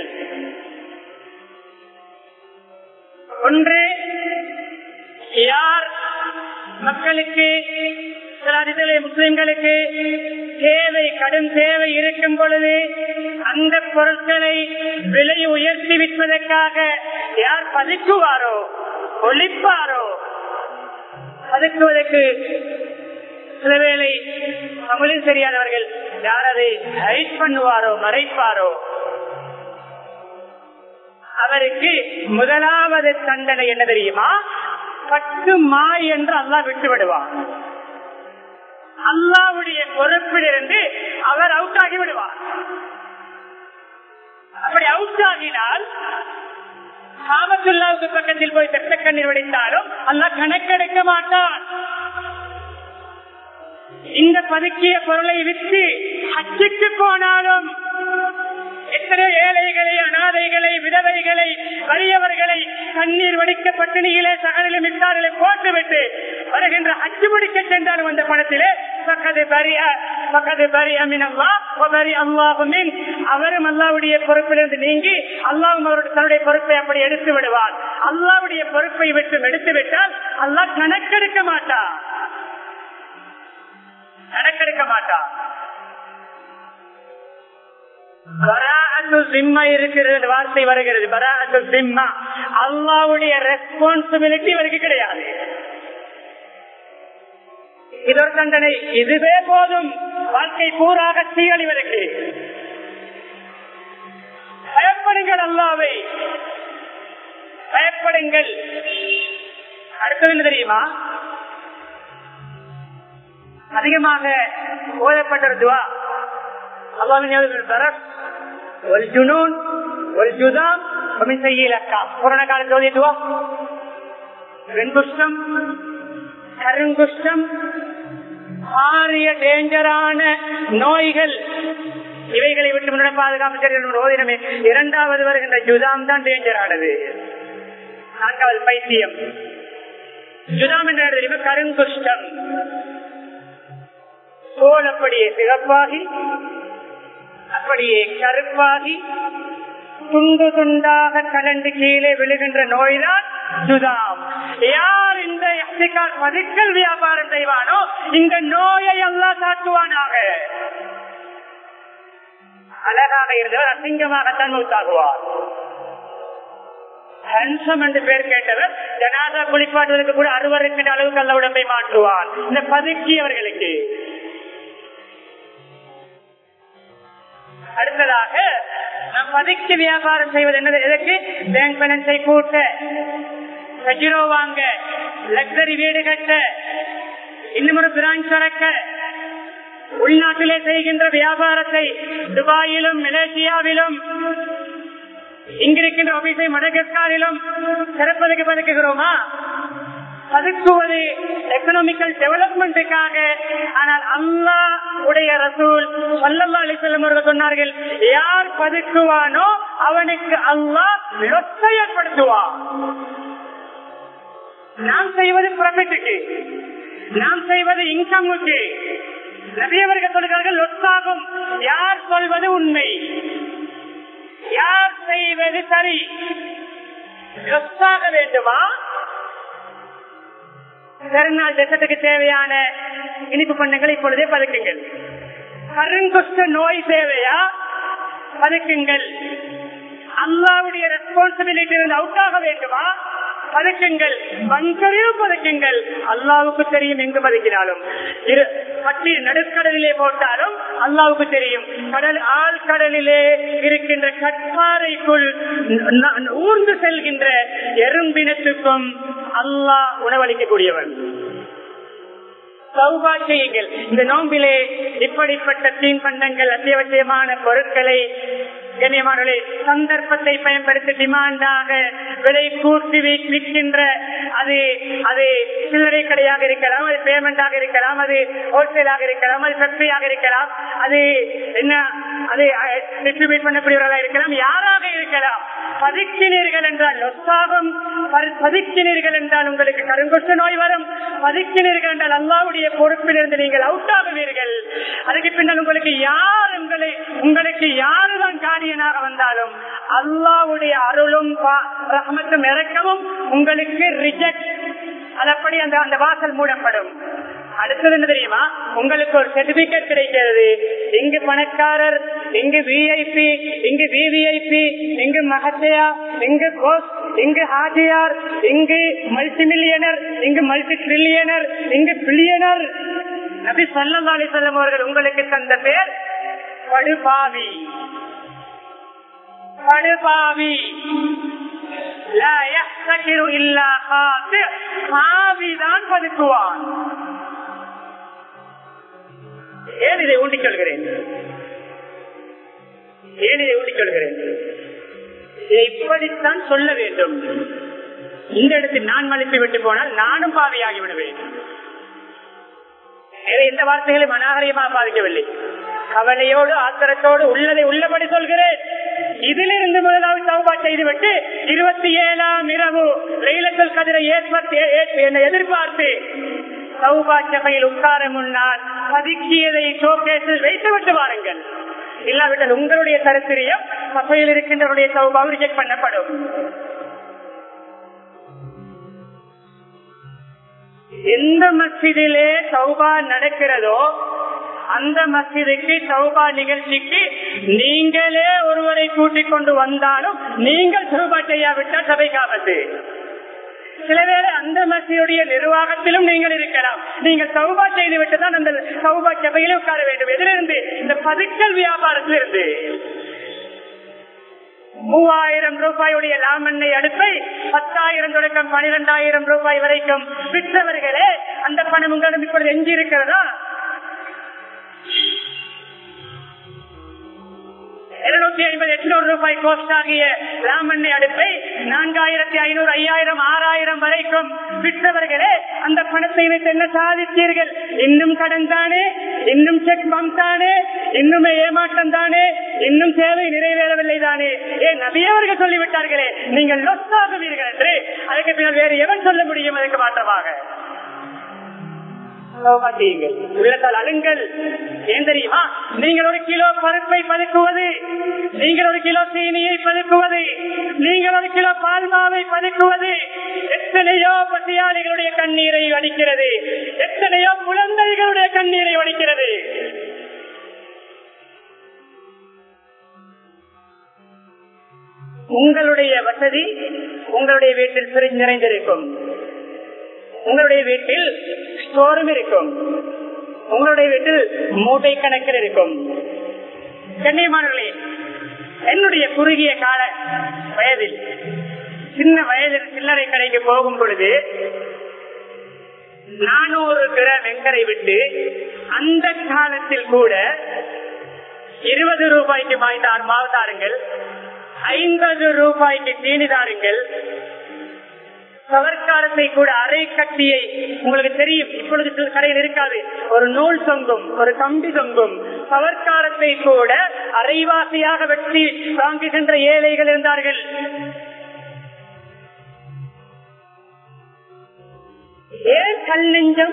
Speaker 1: ஒன்று யார் மக்களுக்கு சில அதிசய முஸ்லிம்களுக்கு தேவை கடும் தேவை இருக்கும் பொழுது அந்த பொருட்களை விலை உயர்த்தி விற்பதற்காக யார் பதுக்குவாரோ ஒழிப்பாரோ பதுக்குவதற்கு சில வேளை தமிழில் தெரியாதவர்கள் யார் அதை ஹைட் பண்ணுவாரோ மறைப்பாரோ அவருக்கு முதலாவது தண்டனை என்ன தெரியுமா பத்து மாய் என்று அல்லாஹ் விட்டு விடுவார் அல்லாவுடைய பொறுப்பிலிருந்து அவர் அவுட் ஆகி விடுவார் அப்படி அவுட் ஆகினால் காமத்துல்லாவுக்கு பக்கத்தில் போய் பெற்ற கண்ணீர் வடித்தாலும் அல்லாஹ் கணக்கெடுக்க மாட்டான் இந்த பதுக்கிய பொருளை விற்று ஹஜ்ஜுக்கு போனாலும் எத்தனையோ ஏழைகளை அனாதைகளை விதவைகளை வறியவர்களை கண்ணீர் வடிக்க பட்டினியிலே சகலிலும் இட்டாரிலே போட்டுவிட்டு வருகின்ற அச்சு முடிக்க சென்றாலும் அந்த பணத்திலே பக்கது பரிய பக்கது பரி அமினல்லா பரி அல்லாஹுமின் அவரும் அல்லாவுடைய பொறுப்பிலிருந்து நீங்கி அல்லாவும் அவருடைய தன்னுடைய பொறுப்பை அப்படி எடுத்து விடுவார் அல்லாவுடைய பொறுப்பை விட்டு எடுத்து விட்டால் அல்லாஹ் கணக்கெடுக்க மாட்டார் கணக்கெடுக்க மாட்டார் பராஅத்து சிம்மா இருக்கிறது வார்த்தை வருகிறது பராஅத்து சிம்மா அல்லாவுடைய ரெஸ்பான்சிபிலிட்டி இவருக்கு கிடையாது இதொரு தண்டனை இதுவே போதும் வாழ்க்கை பூராக சீரழிவதற்கு பயப்படுங்கள் அல்லாவை பயப்படுங்கள் அடுத்தது என்ன தெரியுமா அதிகமாக ஓதப்பட்ட ஒரு துவா அல்லாவின் பரஸ் ஒரு ஜுனூன் ஒரு ஜுதாம் ومن سيء الأحكام கொரோனா காலத்தில் துவா வெண்குஷ்டம் கருங்குஷ்டம் பாரிய டேஞ்சரான நோய்கள் இவைகளை விட்டு முன்ன பாதுகாப்பு தெரியும் ஓதினமே இரண்டாவது வருகின்ற ஜுதாம் தான் டேஞ்சரானது நான்காவது பைத்தியம் ஜுதாம் என்ற தெரியுமா கருங்குஷ்டம் தோல் அப்படியே சிகப்பாகி அப்படியே கருப்பாகி துண்டு துண்டாக கலண்டு கீழே விழுகின்ற நோய்தான் ஜுதாம் யார் இந்த மதிக்கல் வியாபாரம் செய்வானோ இந்த நோயை எல்லாம் காட்டுவானாக அழகாக இருந்தவர் அசிங்கமாகத்தான் மூத்தாகுவார் ஹன்சம் என்று பேர் கேட்டவர் ஜனாதா குளிப்பாட்டுவதற்கு கூட அறுவருக்கின்ற அளவுக்கு அல்ல உடம்பை மாற்றுவார் இந்த பதுக்கியவர்களுக்கு அடுத்ததாக நாம் பதுக்கி வியாபாரம் செய்வது என்னது எதற்கு பேங்க் பேலன்ஸை கூட்ட கஜிரோ வாங்க லக்ஸரி வீடு கட்ட இன்னும் ஒரு பிரான்ச் திறக்க உள்நாட்டிலே செய்கின்ற வியாபாரத்தை துபாயிலும் மலேசியாவிலும் இங்கிருக்கின்ற ஆபீஸை மடகஸ்காரிலும் சிறப்பதற்கு பதுக்குகிறோமா பதுக்குவது எக்கனாமிக்கல் டெவலப்மெண்ட்டுக்காக ஆனால் அல்லா உடைய ரசூல் சல்லல்லா அலிசல்லம் அவர்கள் சொன்னார்கள் யார் பதுக்குவானோ அவனுக்கு அல்லாஹ் விரத்தை ஏற்படுத்துவான் நாம் செய்வது ப்ராஃபிட்டுக்கு நாம் செய்வது இன்கமுக்கு நபியவர்கள் சொல்கிறார்கள் லொத்தாகும் யார் சொல்வது உண்மை யார் செய்வது சரி லொத்தாக வேண்டுமா கருநாள் தேசத்துக்கு தேவையான இனிப்பு பண்ணங்களை இப்பொழுதே பதுக்குங்கள் கருங்குஷ்ட நோய் தேவையா பதுக்குங்கள் அல்லாவுடைய ரெஸ்பான்சிபிலிட்டி இருந்து அவுட் ஆக வேண்டுமா பதுக்குங்கள் பங்கரையும் பதுக்குங்கள் அல்லாவுக்கு தெரியும் எங்கு பதுக்கினாலும் இரு பட்டி நடுக்கடலிலே போட்டாலும் அல்லாவுக்கு தெரியும் கடல் ஆழ்கடலிலே இருக்கின்ற கட்பாறைக்குள் ஊர்ந்து செல்கின்ற எறும்பினத்துக்கும் அல்லாஹ் உணவளிக்கக்கூடியவன் சௌபா செய்யுங்கள் இந்த நோம்பிலே இப்படிப்பட்ட தீன் பண்டங்கள் அத்தியாவசியமான பொருட்களை கண்ணியமானே சந்தர்ப்பத்தை பயன்படுத்தி டிமாண்டாக விலை கூட்டி விற்கின்ற அது அது சில்லறை கடையாக இருக்கலாம் அது பேமெண்டாக இருக்கலாம் அது ஹோல்சேலாக இருக்கலாம் அது ஃபேக்டரியாக இருக்கலாம் அது என்ன அது டிஸ்ட்ரிபியூட் பண்ணக்கூடியவர்களாக இருக்கலாம் யாராக இருக்கலாம் பதுக்கினீர்கள் என்றால் லொத்தாகும் பதுக்கினீர்கள் என்றால் உங்களுக்கு கருங்குஷ்ட நோய் வரும் பதுக்கினீர்கள் என்றால் அல்லாவுடைய பொறுப்பிலிருந்து நீங்கள் அவுட் ஆகுவீர்கள் அதுக்கு பின்னால் உங்களுக்கு யார் உங்களை உங்களுக்கு யாருதான் காரியனாக வந்தாலும் அல்லாவுடைய அருளும் ரஹமத்தும் இறக்கமும் உங்களுக்கு ரிஜெக்ட் அதப்படி அந்த அந்த வாசல் மூடப்படும் அடுத்தது என்ன தெரியுமா உங்களுக்கு ஒரு சர்டிபிகேட் கிடைக்கிறது இங்கு பணக்காரர் இங்கு விஐபி இங்கு விவிஐபி இங்கு மகத்தையா இங்கு கோஸ் இங்கு ஹாஜியார் இங்கு மல்டி மில்லியனர் இங்கு மல்டி ட்ரில்லியனர் இங்கு பில்லியனர் நபி சொல்லா அலிசல்லம் அவர்கள் உங்களுக்கு தந்த பேர் படுபாவி படுபாவி தான் பதுக்குவான் ஏன் இதை ஊண்டிக் கொள்கிறேன் ஏன் இதை ஊண்டிக் கொள்கிறேன் இதை இப்படித்தான் சொல்ல வேண்டும் இந்த இடத்தில் நான் மதிப்பு விட்டு போனால் நானும் பாவியாகி விடுவேன் எந்த வார்த்தைகளையும் அநாகரியமாக பாதிக்கவில்லை கவலையோடு ஆத்திரத்தோடு உள்ளதை உள்ளபடி சொல்கிறேன் இதிலிருந்து முதலாவது சௌபா செய்துவிட்டு இருபத்தி ஏழாம் இரவு ரயிலத்தில் கதிரை ஏற்படுத்தி எதிர்பார்த்து சௌபா சபையில் உட்கார முன்னால் பதுக்கியதை ஷோகேஸில் வைத்து விட்டு வாருங்கள் இல்லாவிட்டால் உங்களுடைய சரித்திரியம் சபையில் இருக்கின்றவருடைய சௌபா ரிஜெக்ட் பண்ணப்படும் எந்த மசிதிலே சௌபா நடக்கிறதோ அந்த மசிதுக்கு சௌபா நிகழ்ச்சிக்கு நீங்களே ஒருவரை கூட்டிக் கொண்டு வந்தாலும் நீங்கள் சௌபா செய்யாவிட்டால் சபைக்காபத்து சில வேளை அந்த மசியுடைய நிர்வாகத்திலும் நீங்கள் இருக்கலாம் நீங்கள் சௌபா செய்து விட்டு தான் அந்த சௌபா சபையிலே உட்கார வேண்டும் எதிலிருந்து இந்த பதுக்கல் வியாபாரத்திலிருந்து மூவாயிரம் ரூபாயுடைய லாமண்ணை அடுப்பை பத்தாயிரம் தொடக்கம் பனிரெண்டாயிரம் ரூபாய் வரைக்கும் விற்றவர்களே அந்த பணம் உங்களிடம் இப்பொழுது எஞ்சி இருக்கிறதா இருநூத்தி ஐம்பது எட்நூறு ரூபாய் கோஸ்ட் ஆகிய ராமண்ணை அடுப்பை நான்காயிரத்தி ஐநூறு ஐயாயிரம் ஆறாயிரம் வரைக்கும் விற்றவர்களே அந்த பணத்தை வைத்து என்ன சாதித்தீர்கள் இன்னும் கடன் தானே இன்னும் செக் பம்ப் தானே இன்னுமே ஏமாற்றம் தானே இன்னும் தேவை நிறைவேறவில்லை தானே ஏன் நபியவர்கள் சொல்லிவிட்டார்களே நீங்கள் லொஸ்தாகுவீர்கள் என்று அதுக்கு பின்னால் வேறு எவன் சொல்ல முடியும் அதற்கு மாற்றமாக செய்யுங்கள் உள்ளத்தால் அழுங்கள் ஏன் தெரியுமா நீங்கள் ஒரு கிலோ பருப்பை பதுக்குவது நீங்கள் ஒரு கிலோ சீனியை பதுக்குவது நீங்கள் ஒரு கிலோ பால்மாவை பதுக்குவது எத்தனையோ பட்டியாளிகளுடைய கண்ணீரை வடிக்கிறது எத்தனையோ குழந்தைகளுடைய கண்ணீரை வடிக்கிறது உங்களுடைய வசதி உங்களுடைய வீட்டில் பிரிஞ்சு நிறைந்திருக்கும் உங்களுடைய வீட்டில் ஸ்டோரும் இருக்கும் உங்களுடைய வீட்டில் மூட்டை கணக்கில் இருக்கும் கண்ணியமானவர்களே என்னுடைய குறுகிய கால வயதில் சின்ன வயதில் சில்லறை கடைக்கு போகும் பொழுது நானூறு கிராம் வெங்கரை விட்டு அந்த காலத்தில் கூட இருபது ரூபாய்க்கு வாய்ந்தார் மாவுதாருங்கள் ஐம்பது ரூபாய்க்கு தீனிதாருங்கள் சவர்க்காரத்தை கூட அரை கட்டியை உங்களுக்கு தெரியும் இப்பொழுது சில கடையில் இருக்காது ஒரு நூல் தொங்கும் ஒரு கம்பி தொங்கும் சவர்க்காரத்தை கூட அரைவாசியாக வெட்டி வாங்குகின்ற ஏழைகள் இருந்தார்கள் ஏன் கல் நெஞ்சம்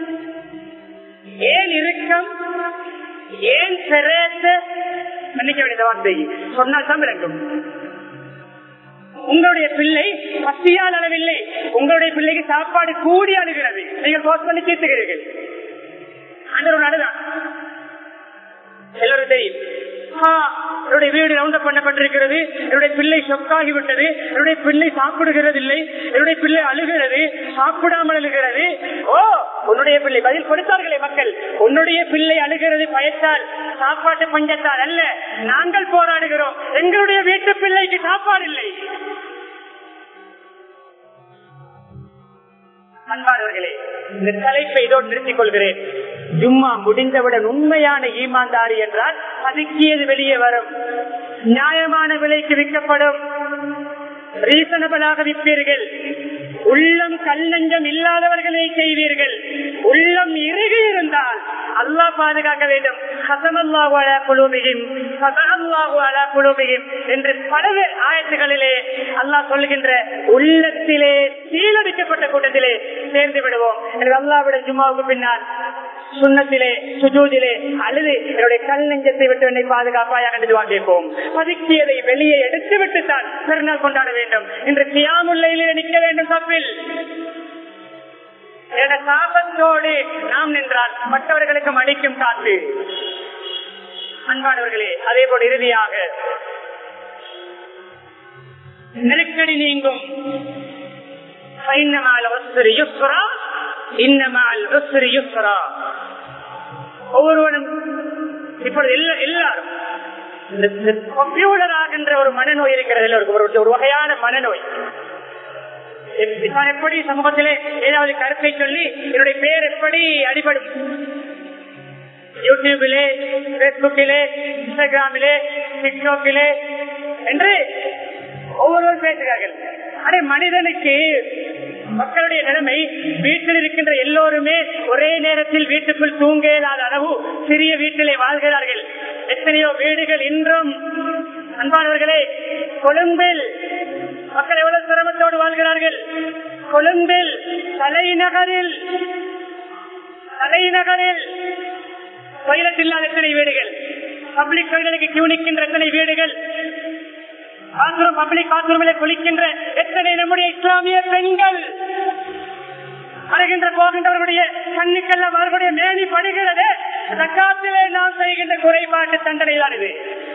Speaker 1: ஏன் இறுக்கம் ஏன் பெறேத்த மன்னிக்க வேண்டிய வார்த்தை சொன்னால் தான் விளங்கும் உங்களுடைய பிள்ளை பசியால் அளவில்லை உங்களுடைய பிள்ளைக்கு சாப்பாடு கூடி அழுகிறது நீங்கள் போஸ்ட் பண்ணி தீர்த்துகிறீர்கள் அந்த ஒரு நடுதான் எல்லாரும் தெரியும் என்னுடைய வீடு ரவுண்டப் பண்ணப்பட்டிருக்கிறது என்னுடைய பிள்ளை சொக்காகி விட்டது என்னுடைய பிள்ளை சாப்பிடுகிறது இல்லை என்னுடைய பிள்ளை அழுகிறது சாப்பிடாமல் அழுகிறது ஓ உன்னுடைய பிள்ளை பதில் கொடுத்தார்களே மக்கள் உன்னுடைய பிள்ளை அழுகிறது பயத்தால் சாப்பாட்டு பஞ்சத்தால் அல்ல நாங்கள் போராடுகிறோம் எங்களுடைய வீட்டு பிள்ளைக்கு சாப்பாடு இல்லை அன்பானவர்களே இந்த தலைப்பை இதோடு நிறுத்திக் கொள்கிறேன் ஜும்மா முடிந்தவுடன் உண்மையான ஈமான்தாரி என்றால் பதுக்கியது வெளியே வரும் நியாயமான விலைக்கு விற்கப்படும் ரீசனபிளாக விற்பீர்கள் உள்ளம் கல்லஞ்சம் இல்லாதவர்களை செய்வீர்கள் உள்ளம் இறுகி இருந்தால் அல்லாஹ் பாதுகாக்க வேண்டும் ஹசமல்லாஹு அலா குலூபிஹிம் ஹசமல்லாஹு அலா குலூபிஹிம் என்று பல ஆயத்துகளிலே அல்லாஹ் சொல்கின்ற உள்ளத்திலே சீலடிக்கப்பட்ட கூட்டத்திலே சேர்ந்து விடுவோம் எனவே அல்லாஹ்விட ஜும்மாவுக்கு பின்னால் சுண்ணத்திலே சுஜூதிலே அழுது என்னுடைய கல் நெஞ்சத்தை விட்டு என்னை பாதுகாப்பாயாக என்று வாங்கிப்போம் பதுக்கியதை வெளியே எடுத்து விட்டு தான் பெருநாள் கொண்டாட வேண்டும் இன்று கியாமுல்லையிலே நிற்க வேண்டும் தப்பில் என சாபத்தோடு நாம் நின்றால் மற்றவர்களுக்கு மடிக்கும் காத்து அன்பானவர்களே அதே போல் இறுதியாக நெருக்கடி நீங்கும் ஒவ்வொருவனும் இப்பொழுது எல்லாரும் கம்ப்யூட்டர் ஆகின்ற ஒரு மனநோய் இருக்கிறது எல்லோருக்கும் ஒரு வகையான மனநோய் நான் எப்படி சமூகத்திலே ஏதாவது கருத்தை சொல்லி என்னுடைய பெயர் எப்படி அடிபடும் யூடியூபிலே பேஸ்புக்கிலே இன்ஸ்டாகிராமிலே டிக்டாக்கிலே என்று ஒவ்வொருவரும் பேசுகிறார்கள் அதே மனிதனுக்கு மக்களுடைய நிலைமை வீட்டில் இருக்கின்ற எல்லோருமே ஒரே நேரத்தில் வீட்டுக்குள் தூங்க இயலாத அளவு சிறிய வீட்டிலே வாழ்கிறார்கள் எத்தனையோ வீடுகள் இன்றும் அன்பானவர்களே கொழும்பில் மக்கள் எவ்வளவு சிரமத்தோடு வாழ்கிறார்கள் கொழும்பில் தலைநகரில் தலைநகரில் டொய்லெட் இல்லாத எத்தனை வீடுகள் பப்ளிக் டொய்லெட்டுக்கு கியூ நிற்கின்ற எத்தனை வீடுகள் பாத்ரூம் பப்ளிக் பாத்ரூமில் குளிக்கின்ற எத்தனை நம்முடைய இஸ்லாமிய பெண்கள் வருகின்ற போகின்றவர்களுடைய கண்ணுக்கெல்லாம் அவர்களுடைய மேனி படுகிறது தக்காத்திலே நாம் செய்கின்ற குறைபாட்டு தண்டனை தான் இது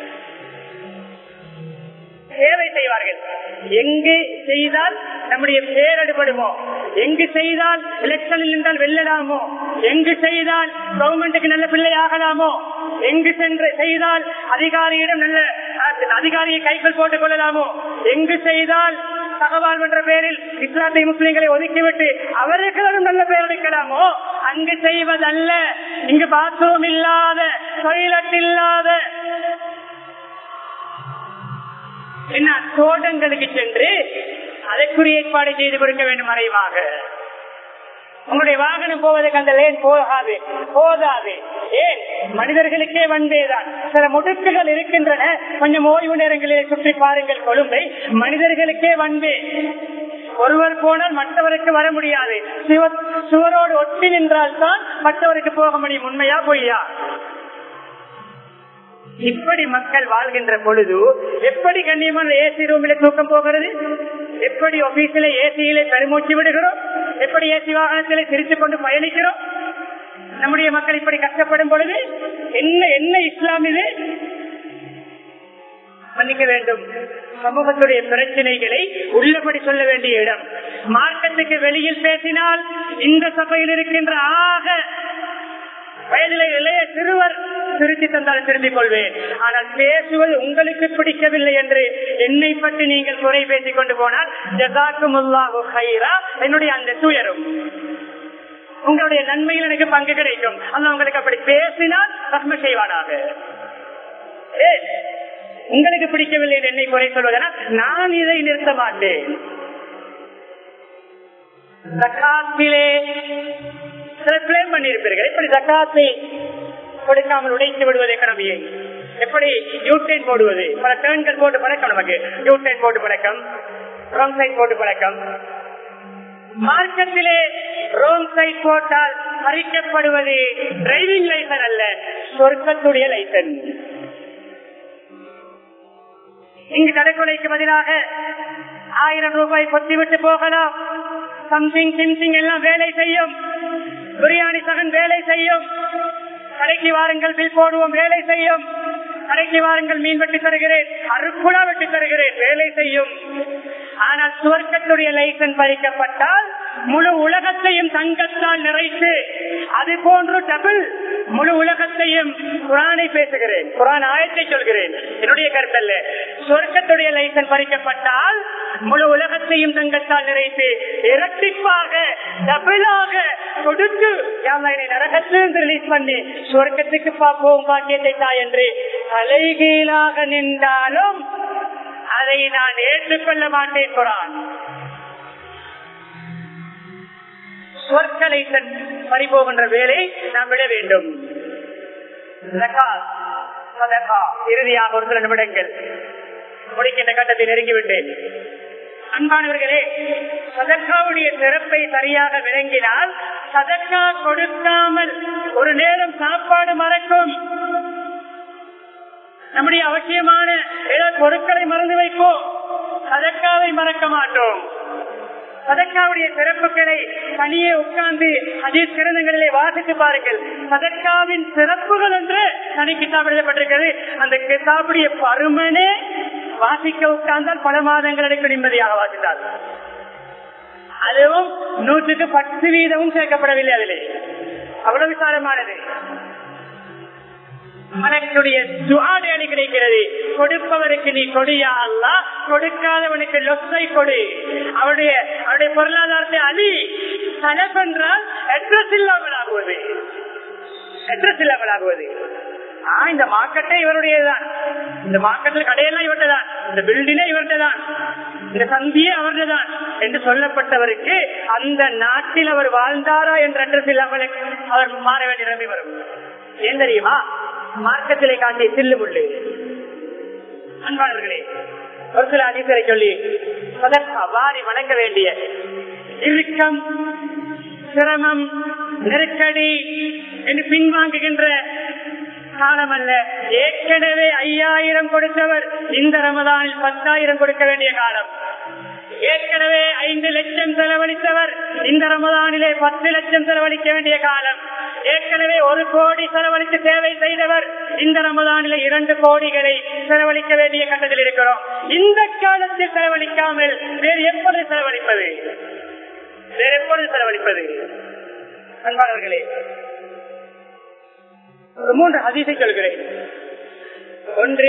Speaker 1: சேவை செய்வார்கள் எங்கு செய்தால் நம்முடைய பேர் அடுபடுமோ எங்கு செய்தால் எலெக்ஷனில் நின்றால் வெல்லலாமோ எங்கு செய்தால் கவர்மெண்ட்டுக்கு நல்ல பிள்ளை ஆகலாமோ எங்கு சென்று செய்தால் அதிகாரியிடம் நல்ல அதிகாரியை கைக்குள் போட்டுக் கொள்ளலாமோ எங்கு செய்தால் தகவல் என்ற பெயரில் இஸ்லாத்தை முஸ்லிம்களை ஒதுக்கிவிட்டு அவர்களும் நல்ல பெயர் எடுக்கலாமோ அங்கு செய்வதல்ல இங்கு பாத்ரூம் இல்லாத டொய்லெட் இல்லாத என்ன தோட்டங்களுக்கு சென்று அதற்குரிய ஏற்பாடு செய்து கொடுக்க வேண்டும் மறைவாக உங்களுடைய வாகனம் போவதற்கு அந்த லேன் போகாது போதாது ஏன் மனிதர்களுக்கே வந்தேதான் சில முடுக்குகள் இருக்கின்றன கொஞ்சம் ஓய்வு நேரங்களில் சுற்றி பாருங்கள் கொழும்பை மனிதர்களுக்கே வந்தே ஒருவர் போனால் மற்றவருக்கு வர முடியாது சிவ- சுவரோடு ஒட்டி நின்றால் தான் மற்றவருக்கு போக முடியும் உண்மையா பொய்யா இப்படி மக்கள் வாழ்கின்ற பொழுது எப்படி கண்ணியமான ஏசி ரூமில் தூக்கம் போகிறது எப்படி ஆபீஸில் ஏசியில பெருமூச்சு விடுகிறோம் எப்படி ஏசி வாகனத்திலே சிரித்துக் கொண்டு பயணிக்கிறோம் நம்முடைய மக்கள் இப்படி கஷ்டப்படும் பொழுது என்ன என்ன இஸ்லாம் இது மன்னிக்க வேண்டும் சமூகத்துடைய பிரச்சனைகளை உள்ளபடி சொல்ல வேண்டிய இடம் மார்க்கத்துக்கு வெளியில் பேசினால் இந்த சபையில் இருக்கின்ற ஆக வயதிலே இளைய சிறுவர் திருத்தி தந்தால் திரும்பிக் கொள்வேன் ஆனால் பேசுவது உங்களுக்கு பிடிக்கவில்லை என்று என்னை பற்றி நீங்கள் குறை பேசிக் கொண்டு போனால் ஜசாக்கும் என்னுடைய அந்த துயரும் உங்களுடைய நன்மையில் எனக்கு பங்கு கிடைக்கும் அல்ல உங்களுக்கு அப்படி பேசினால் ரத்ம செய்வானாக ஏன்? உங்களுக்கு பிடிக்கவில்லை என்று என்னை குறை சொல்வதனால் நான் இதை நிறுத்த மாட்டேன் ஜக்காத்திலே சில பிளேம் பண்ணியிருப்பீர்கள் எப்படி ஜக்காத்தை கொடுக்காமல் உடைத்து விடுவது எக்கனமியை எப்படி யூட்டைன் போடுவது பல டேர்ன்கள் போட்டு பழக்கம் நமக்கு யூட்டைன் போட்டு பழக்கம் ராங் சைட் போட்டு பழக்கம் மார்க்கத்திலே ரோங் சைட் போட்டால் பறிக்கப்படுவது டிரைவிங் லைசன் அல்ல சொர்க்கத்துடைய லைசன் இங்கு தடுக்கொலைக்கு பதிலாக ஆயிரம் ரூபாய் கொத்திவிட்டு போகலாம் சம்திங் சிம்சிங் எல்லாம் வேலை செய்யும் பிரியாணி சகன் வேலை செய்யும் கடைக்கு வாருங்கள் பில் போடுவோம் வேலை செய்யும் கடைக்கு வாருங்கள் மீன் வெட்டி தருகிறேன் அருக்குழா வெட்டி தருகிறேன் வேலை செய்யும் ஆனால் சுவர்க்கத்துடைய லைசன் பறிக்கப்பட்டால் முழு உலகத்தையும் தங்கத்தால் நிறைத்து அது போன்று டபுள் முழு உலகத்தையும் குரானை பேசுகிறேன் குரான் ஆயத்தை சொல்கிறேன் என்னுடைய கருத்தல்ல சொர்க்கத்துடைய லைசன் பறிக்கப்பட்டால் முழு உலகத்தையும் தங்கத்தால் நிறைத்து இரட்டிப்பாக டபுளாக கொடுத்து யாழ்லாயினை நரகத்திலிருந்து ரிலீஸ் பண்ணி சொர்க்கத்துக்கு பார்ப்போம் பாக்கியத்தை தா என்று தலைகீழாக நின்றாலும் அதை நான் ஏற்றுக்கொள்ள மாட்டேன் குரான் சொற்களை பறிபோகின்ற வேலை நாம் விட வேண்டும் ஜகாத், சதகா, இறுதியாக ஒரு சில நிமிடங்கள் முடிக்கின்ற கட்டத்தை நெருங்கிவிட்டேன் அன்பானவர்களே சதக்காவுடைய சிறப்பை சரியாக விளங்கினால் சதக்கா கொடுக்காமல் ஒரு நேரம் சாப்பாடு மறக்கும் நம்முடைய அவசியமான ஏதாவது பொருட்களை மறந்து வைப்போம் சதக்காவை மறக்க மாட்டோம் சதக்காவுடைய சிறப்புகளை தனியே உட்கார்ந்து அதீஸ் கிரந்தங்களிலே வாசித்து பாருங்கள் சதக்காவின் சிறப்புகள் என்று தனி கிதாப் எழுதப்பட்டிருக்கிறது அந்த கிதாபுடைய பருமனே வாசிக்க உட்கார்ந்தால் பல மாதங்களுக்கு நிம்மதியாக வாசித்தார் அதுவும் நூற்றுக்கு பத்து வீதமும் சேர்க்கப்படவில்லை அதிலே அவ்வளவு விசாலமானது மனக்குடைய துவாடேடி கிடைக்கிறது கொடுப்பவருக்கு நீ கொடியா அல்ல கொடுக்காதவனுக்கு லொசை கொடு அவருடைய அவருடைய பொருளாதாரத்தை அழி செலவென்றால் அட்ரஸ் இல்லாமல் ஆகுவது அட்ரஸ் இல்லாமல் ஆகுவது ஆ இந்த மார்க்கெட்டே இவருடையதுதான் இந்த மார்க்கெட்ல கடையெல்லாம் இவர்கிட்ட தான் இந்த பில்டிங்கே இவர்கிட்ட தான் இந்த சந்தியே அவர்கிட்ட தான் என்று சொல்லப்பட்டவருக்கு அந்த நாட்டில் அவர் வாழ்ந்தாரா என்ற அட்ரஸ் இல்லாமல் அவர் மாற வேண்டிய நிலைமை வரும் ஏன் தெரியுமா மார்க்கத்திலே காட்டிய சில்லு முள்ளு அன்பானவர்களே ஒரு சில அதிசரை சொல்லி சதக்கா வாரி வணங்க வேண்டிய இறுக்கம் சிரமம் நெருக்கடி என்று பின்வாங்குகின்ற காலம் அல்ல ஏற்கனவே ஐயாயிரம் கொடுத்தவர் இந்த ரமதானில் பத்தாயிரம் கொடுக்க வேண்டிய காலம் ஏற்கனவே ஐந்து லட்சம் செலவழித்தவர் இந்த ரமதானிலே பத்து லட்சம் செலவழிக்க வேண்டிய காலம் ஏற்கனவே ஒரு கோடி செலவழித்து சேவை செய்தவர் இந்த ரமதானிலே இரண்டு கோடிகளை செலவழிக்க வேண்டிய கட்டத்தில் இருக்கிறோம் இந்த காலத்தில் செலவழிக்காமல் வேறு எப்பொழுது செலவழிப்பது வேறு எப்பொழுது செலவழிப்பது அன்பானவர்களே ஒரு மூன்று அதிசை சொல்கிறேன் ஒன்று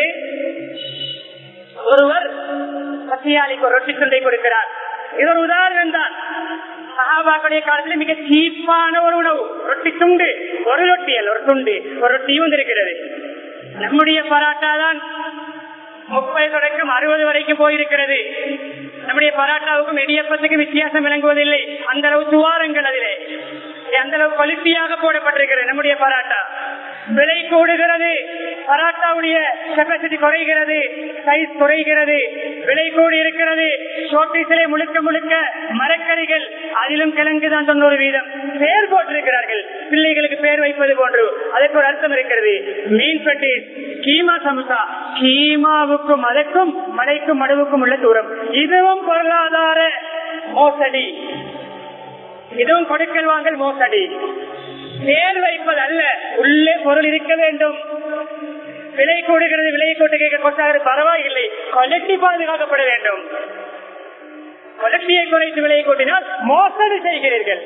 Speaker 1: ஒருவர் பசியாளிக்கு ஒரு ரொட்டி துண்டை கொடுக்கிறார் இது ஒரு உதாரணம் தான் சகாபாக்களுடைய காலத்தில் மிக சீப்பான ஒரு உணவு ரொட்டி துண்டு ஒரு ரொட்டி அல்ல ஒரு துண்டு ஒரு ரொட்டி வந்திருக்கிறது நம்முடைய பராட்டா தான் முப்பது தொடக்கம் அறுபது வரைக்கும் போயிருக்கிறது நம்முடைய பராட்டாவுக்கும் இடியப்பத்துக்கும் வித்தியாசம் விளங்குவதில்லை அந்த அளவு துவாரங்கள் அதிலே அந்த அளவு குவாலிட்டியாக போடப்பட்டிருக்கிறது நம்முடைய பராட்டா விலை கூடுகிறது பராட்டாவுடைய கெப்பாசிட்டி குறைகிறது சைஸ் குறைகிறது விலை கூடி இருக்கிறது ஷோட்டீஸிலே முழுக்க முழுக்க மரக்கறிகள் அதிலும் கிழங்கு தான் தொண்ணூறு வீதம் பேர் போட்டிருக்கிறார்கள் பிள்ளைகளுக்கு பேர் வைப்பது போன்று அதற்கு ஒரு அர்த்தம் இருக்கிறது மீன் பெட்டி கீமா சமுசா கீமாவுக்கும் அதற்கும் மலைக்கும் மடுவுக்கும் உள்ள தூரம் இதுவும் பொருளாதார மோசடி இதுவும் கொடுக்கல் வாங்கல் மோசடி பேர் வைப்பது அல்ல உள்ளே பொருள் இருக்க வேண்டும் விலை கூடுகிறது விலையை கொண்டு கேட்க கொண்டாவது பரவாயில்லை குவாலிட்டி பாதுகாக்கப்பட வேண்டும் குவாலிட்டியை குறைத்து விலையை கூட்டினால் மோசடி செய்கிறீர்கள்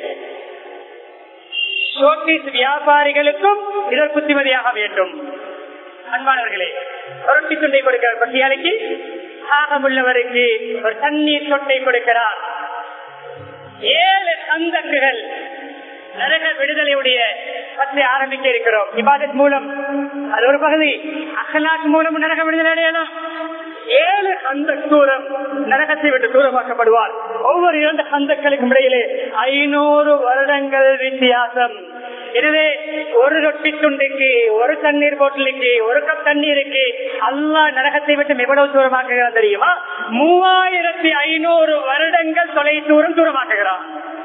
Speaker 1: ஷோகேஸ் வியாபாரிகளுக்கும் இதற்கு புத்திமதியாக வேண்டும் அன்பானவர்களே ரொட்டி துண்டை கொடுக்கிறார் பசியாளிக்கு ஆகமுள்ளவருக்கு ஒரு தண்ணீர் சொட்டை கொடுக்கிறார் ஏழு சந்தக்குகள் நரக விடுதலையுடைய பற்றி ஆரம்பிக்க இருக்கிறோம் இபாதத் மூலம் அது ஒரு பகுதி அகலாக் மூலம் நரக விடுதலை அடையலாம் ஏழு அந்த தூரம் நரகத்தை விட்டு தூரமாக்கப்படுவார் ஒவ்வொரு இரண்டு சந்தக்களுக்கும் இடையிலே ஐநூறு வருடங்கள் வித்தியாசம் எனவே ஒரு ரொட்டி துண்டுக்கு ஒரு தண்ணீர் போட்டலுக்கு ஒரு கப் தண்ணீருக்கு அல்லா நரகத்தை விட்டு எவ்வளவு தூரமாக்குகிறான் தெரியுமா மூவாயிரத்தி ஐநூறு வருடங்கள் தொலை தூரம் தூரமாக்குகிறான்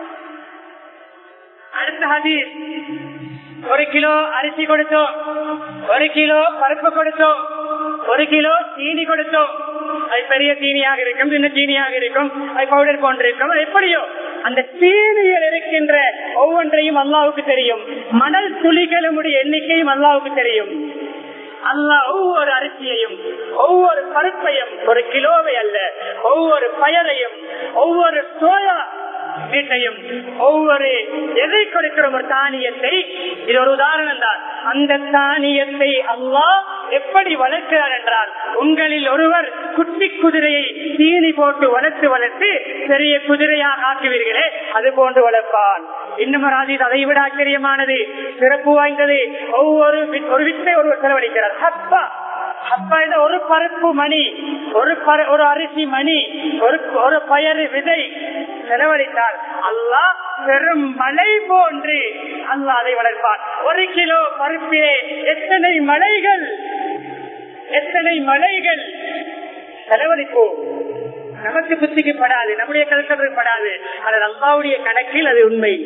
Speaker 1: அடுத்த ஹதீஸ் ஒரு கிலோ அரிசி கொடுத்தோம் ஒரு கிலோ பருப்பு கொடுத்தோம் ஒரு கிலோ சீனி கொடுத்தோம் அது பெரிய சீனியாக இருக்கும் சின்ன சீனியாக இருக்கும் அது பவுடர் போன்றிருக்கும் அது எப்படியோ அந்த சீனியில் இருக்கின்ற ஒவ்வொன்றையும் அல்லாவுக்கு தெரியும் மணல் துளிகளுடைய எண்ணிக்கையும் அல்லாவுக்கு தெரியும் அல்லா ஒவ்வொரு அரிசியையும் ஒவ்வொரு பருப்பையும் ஒரு கிலோவை அல்ல ஒவ்வொரு பயரையும் ஒவ்வொரு சோயா வீட்டையும் ஒவ்வொரு எதை கொடுக்கிற ஒரு தானியத்தை இது ஒரு உதாரணம் தான் அந்த தானியத்தை அல்லாஹ் எப்படி வளர்க்கிறார் என்றால் உங்களில் ஒருவர் குட்டி குதிரையை தீனி போட்டு வளர்த்து வளர்த்து பெரிய குதிரையாக ஆக்குவீர்களே அது போன்று வளர்ப்பான் இன்னும் ஒரு ஆதி அதை விட ஆச்சரியமானது சிறப்பு வாய்ந்தது ஒவ்வொரு வி- ஒரு வித்தை ஒருவர் செலவழிக்கிறார் ஹப்பா அப்ப இந்த ஒரு பருப்பு மணி ஒரு பரு- ஒரு அரிசி மணி ஒரு ஒரு பயறு விதை செலவழித்தால் அல்லாஹ் பெரும் மலை போன்று அல்லாஹ் அதை வளர்ப்பார் ஒரு கிலோ பருப்பிலே எத்தனை மலைகள் எத்தனை மலைகள் செலவழிப்போம் நமக்கு புத்திக்கு படாது நம்முடைய கருத்து படாது அது அல்லாவுடைய கணக்கில் அது உண்மை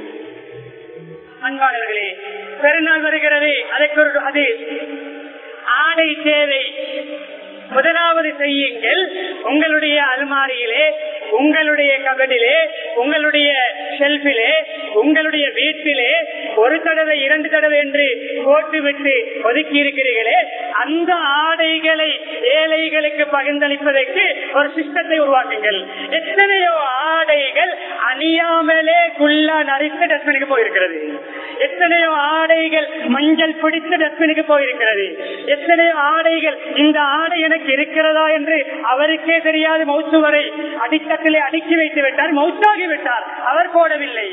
Speaker 1: அன்பாளர்களே பெருநாள் வருகிறது அதற்கு ஒரு அது ஆடை தேவை முதலாவது செய்யுங்கள் உங்களுடைய அல்மாரியிலே உங்களுடைய கபடிலே உங்களுடைய ஷெல்பிலே உங்களுடைய வீட்டிலே ஒரு தடவை இரண்டு தடவை என்று போட்டுவிட்டு ஒதுக்கி இருக்கிறீர்களே அந்த ஆடைகளை ஏழைகளுக்கு பகிர்ந்தளிப்பதற்கு ஒரு சிஸ்டத்தை உருவாக்குங்கள் எத்தனையோ ஆடைகள் அணியாமலே குள்ளா நரித்து டஸ்பினுக்கு போயிருக்கிறது எத்தனையோ ஆடைகள் மஞ்சள் பிடித்து டஸ்பினுக்கு போயிருக்கிறது எத்தனையோ ஆடைகள் இந்த ஆடை எனக்கு இருக்கிறதா என்று அவருக்கே தெரியாது மௌத்து வரை அடித்தட்டிலே அடுக்கி வைத்து விட்டார் மௌத்தாகி விட்டார் அவர் போடவில்லை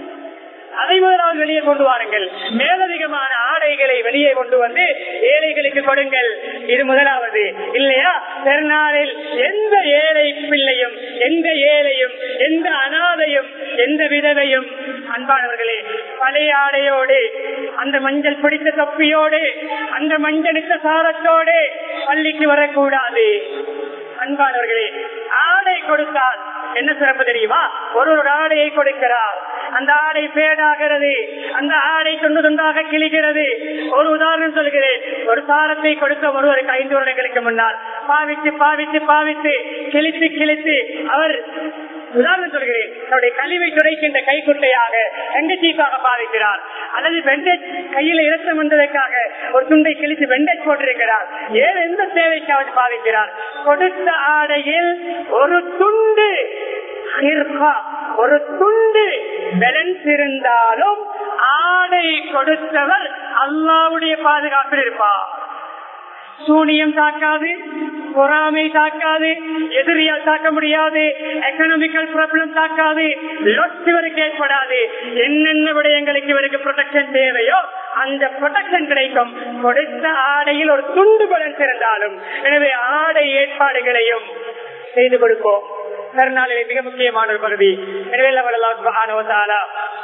Speaker 1: அதை முதலாவது வெளியே கொண்டு வாருங்கள் மேலதிகமான ஆடைகளை வெளியே கொண்டு வந்து ஏழைகளுக்கு கொடுங்கள் இது முதலாவது இல்லையா பெருநாளில் எந்த ஏழை பிள்ளையும் எந்த ஏழையும் எந்த அனாதையும் எந்த விதவையும் அன்பானவர்களே பழைய ஆடையோடு அந்த மஞ்சள் பிடித்த தொப்பியோடு அந்த மஞ்சளித்த சாரத்தோடு பள்ளிக்கு வரக்கூடாது அன்பானவர்களே ஆடை கொடுத்தால் என்ன சிறப்பு தெரியுமா ஒரு ஒரு ஆடையை கொடுக்கிறார் அந்த ஆடை பேடாகிறது அந்த ஆடை துண்டு துண்டாக கிழிகிறது ஒரு உதாரணம் சொல்கிறேன் ஒரு சாரத்தை கொடுத்த ஒருவருக்கு ஐந்து வருடங்களுக்கு முன்னால் பாவித்து பாவித்து பாவித்து கிழித்து கிழித்து அவர் உதாரணம் சொல்கிறேன் அவருடைய கழிவை துடைக்கின்ற கைக்குட்டையாக தங்கச்சீப்பாக பாவிக்கிறார் அல்லது வெண்டேஜ் கையில இரத்தம் வந்ததற்காக ஒரு துண்டை கிழித்து வெண்டேஜ் போட்டிருக்கிறார் ஏன் எந்த தேவைக்காவது பாவிக்கிறார் கொடுத்த ஆடையில் ஒரு துண்டு ஹிர்கா, ஒரு துண்டு பேலன்ஸ் இருந்தாலும் ஆடை கொடுத்தவர் அல்லாவுடைய பாதுகாப்பில் இருப்பார் சூனியம் தாக்காது பொறாமை தாக்காது எதிரியால் தாக்க முடியாது எக்கனாமிக்கல் ப்ராப்ளம் தாக்காது லொஸ் இவருக்கு ஏற்படாது என்னென்ன விடயங்களுக்கு இவருக்கு ப்ரொடெக்ஷன் தேவையோ அந்த ப்ரொடெக்ஷன் கிடைக்கும் கொடுத்த ஆடையில் ஒரு துண்டு பலன்ஸ் இருந்தாலும் எனவே ஆடை ஏற்பாடுகளையும் செய்து கொடுப்போம் கருநாளிலே மிக முக்கியமான ஒரு பகுதி எனவே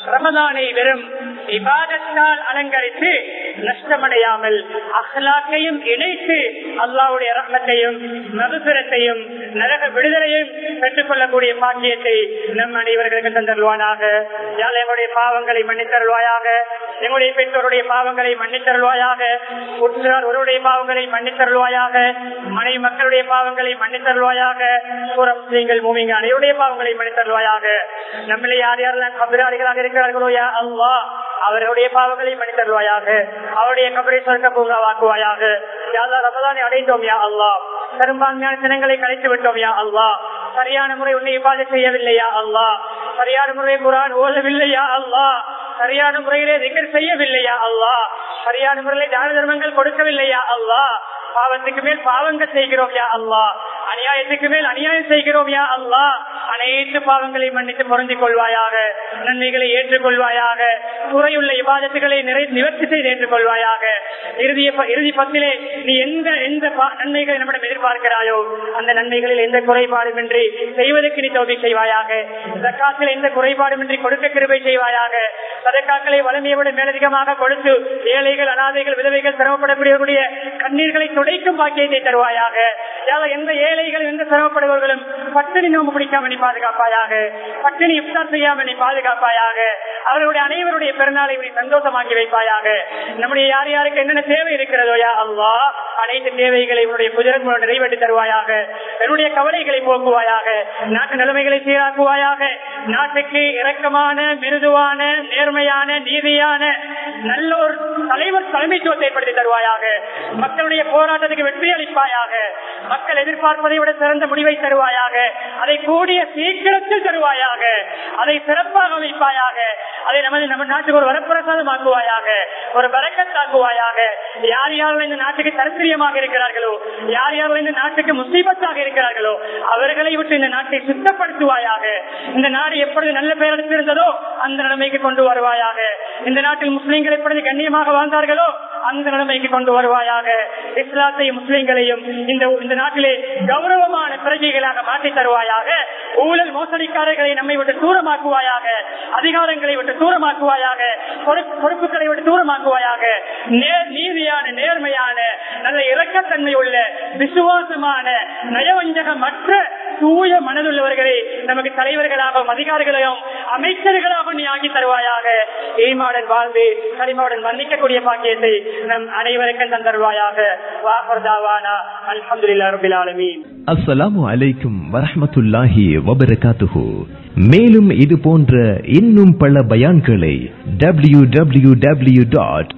Speaker 1: ரமதானை வெறும் விவாதத்தால் அலங்கரித்து நஷ்டமடையாமல் அஹ்லாக்கையும் இணைத்து அல்லாவுடைய ரத்னத்தையும் மதுசுரத்தையும் நரக விடுதலையும் பெற்றுக் கொள்ளக்கூடிய பாக்கியத்தை நம் அனைவர்களுக்கு தந்தருவானாக யாழ் எங்களுடைய பாவங்களை மன்னித்தருள்வாயாக எங்களுடைய பெற்றோருடைய பாவங்களை மன்னித்தருள்வாயாக உற்றார் ஒருவருடைய பாவங்களை மன்னித்தருள்வாயாக மனை மக்களுடைய பாவங்களை மன்னித்தருள்வாயாக நீங்கள் மூமிங்க அனைவருடைய பாவங்களை மன்னித்தருள்வாயாக நம்மளே யார் யாரெல்லாம் கபிராளிகளாக இருக்கிறார்களோ யா அல்லா அவர்களுடைய பாவங்களை மன்னித்தருள்வாயாக அவருடைய கபரை சொர்க்க பூங்காவாக்குவாயாக யாரா ரமதானை அடைந்தோம் யா அல்லா பெரும்பான்மையான தினங்களை கழித்து விட்டோம் யா அல்லா சரியான முறை உன்னை இவ்வாறு செய்யவில்லையா அல்லா சரியான முறை குரான் ஓதவில்லையா அல்லா சரியான முறையிலே திகர் செய்யவில்லையா அல்லா சரியான முறையிலே தான தர்மங்கள் கொடுக்கவில்லையா அல்லா பாவத்துக்கு மேல் பாவங்கள் செய்கிறோம் யா அல்லா அநியாயத்துக்கு மேல் அநியாயம் செய்கிறோம் யா அல்லா அனைத்து பாவங்களை மன்னித்து பொருந்திக் கொள்வாயாக நன்மைகளை ஏற்றுக்கொள்வாயாக குறையுள்ள விவாதத்துகளை நிறை நிவர்த்தி செய்து ஏற்றுக்கொள்வாயாக இறுதிய இறுதி பத்திலே நீ எந்த எந்த நன்மைகளை நம்மிடம் எதிர்பார்க்கிறாயோ அந்த நன்மைகளில் எந்த குறைபாடுமின்றி செய்வதற்கு நீ தோல்வி செய்வாயாக சக்காத்தில் எந்த குறைபாடுமின்றி கொடுக்க கிருபை செய்வாயாக சதக்காக்களை வளமையை விட மேலதிகமாக கொடுத்து ஏழைகள் அனாதைகள் விதவைகள் சிரமப்படக்கூடியவர்களுடைய கண்ணீர்களை துடைக்கும் பாக்கியத்தை தருவாயாக எந்த ஏழைகள் எந்த சிரமப்படுபவர்களும் பட்டினி நோம்பு பிடிக்காம நீ பாதுகாப்பாயாக பட்டினி இப்தார் செய்யாம நீ பாதுகாப்பாயாக அவர்களுடைய அனைவருடைய பிறநாளை நீ சந்தோஷமாக்கி வைப்பாயாக நம்முடைய யார் யாருக்கு என்னென்ன தேவை இருக்கிறதோ யா அல்லா அனைத்து தேவைகளை உன்னுடைய குஜரத் மூலம் நிறைவேற்றி தருவாயாக என்னுடைய கவலைகளை போக்குவாயாக நாட்டு நிலைமைகளை சீராக்குவாயாக நாட்டுக்கு இரக்கமான மிருதுவான நேர்மையான நீதியான நல்ல ஒரு தலைவர் தலைமைத்துவத்தை ஏற்படுத்தி தருவாயாக மக்களுடைய போராட்டத்துக்கு வெற்றி அளிப்பாயாக மக்கள் எதிர்பார்ப்பதை விட சிறந்த முடிவை தருவாயாக அதை கூடிய சீக்கிரத்தில் தருவாயாக அதை சிறப்பாக வைப்பாயாக அதை நமது நம்ம நாட்டுக்கு ஒரு வரப்பிரசாதம் ஆக்குவாயாக ஒரு வரக்கத்தாக்குவாயாக யார் யாரெல்லாம் இந்த நாட்டுக்கு தரித்திரியமாக இருக்கிறார்களோ யார் யாரெல்லாம் இந்த நாட்டுக்கு முசீபத்தாக இருக்கிறார்களோ அவர்களை விட்டு இந்த நாட்டை சுத்தப்படுத்துவாயாக இந்த நாடு எப்பொழுது நல்ல பெயர் எடுத்திருந்ததோ அந்த நிலைமைக்கு கொண்டு வருவாயாக இந்த நாட்டில் முஸ்லீம்கள் எப்பொழுது கண்ணியமாக வாழ்ந்தார்களோ அந்த நிலைமைக்கு கொண்டு வருவாயாக இஸ்லாத்தையும் முஸ்லீம்களையும் இந்த இந்த நாட்டிலே கௌரவமான பிரஜைகளாக மாற்றி தருவாயாக ஊழல் மோசடிக்காரர்களை நம்மை விட்டு தூரமாக்குவாயாக அதிகாரங்களை விட்டு தூரமாக்குவாயாக பொறுப்புகளை விட்டு தூரமாக்குவாயாக நேர் நீதியான நேர்மையான நல்ல இறக்கத்தன்மை உள்ள விசுவாசமான நயவஞ்சகமற்ற தூய மனதுள்ளவர்களை நமக்கு தலைவர்களாகவும் அதிகாரிகளையும் அமைச்சர்களாகவும் நீ ஆக்கி தருவாயாக ஈமாடன் வாழ்ந்து களிமாவுடன் மன்னிக்கக்கூடிய பாக்கியத்தை நம் அனைவருக்கும் தந்தருவாயாக வாஹர்தாவானா அல்ஹம்துலில்லாஹி ரப்பில் ஆலமீன்
Speaker 2: அஸ்ஸலாமு அலைக்கும் வரஹ்மத்துல்லாஹி வபரகாத்துஹு மேலும் இது போன்ற இன்னும் பல பயான்களை W W W dot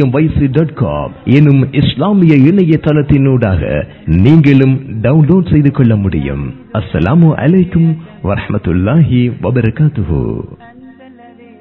Speaker 2: dot com எனும் இஸ்லாமிய இணையதளத்தினூடாக நீங்களும் டவுன்லோட் செய்து கொள்ள முடியும் அஸ்ஸலாமு அலைக்கும் வரஹ்மத்துல்லாஹி வபரகாத்துஹு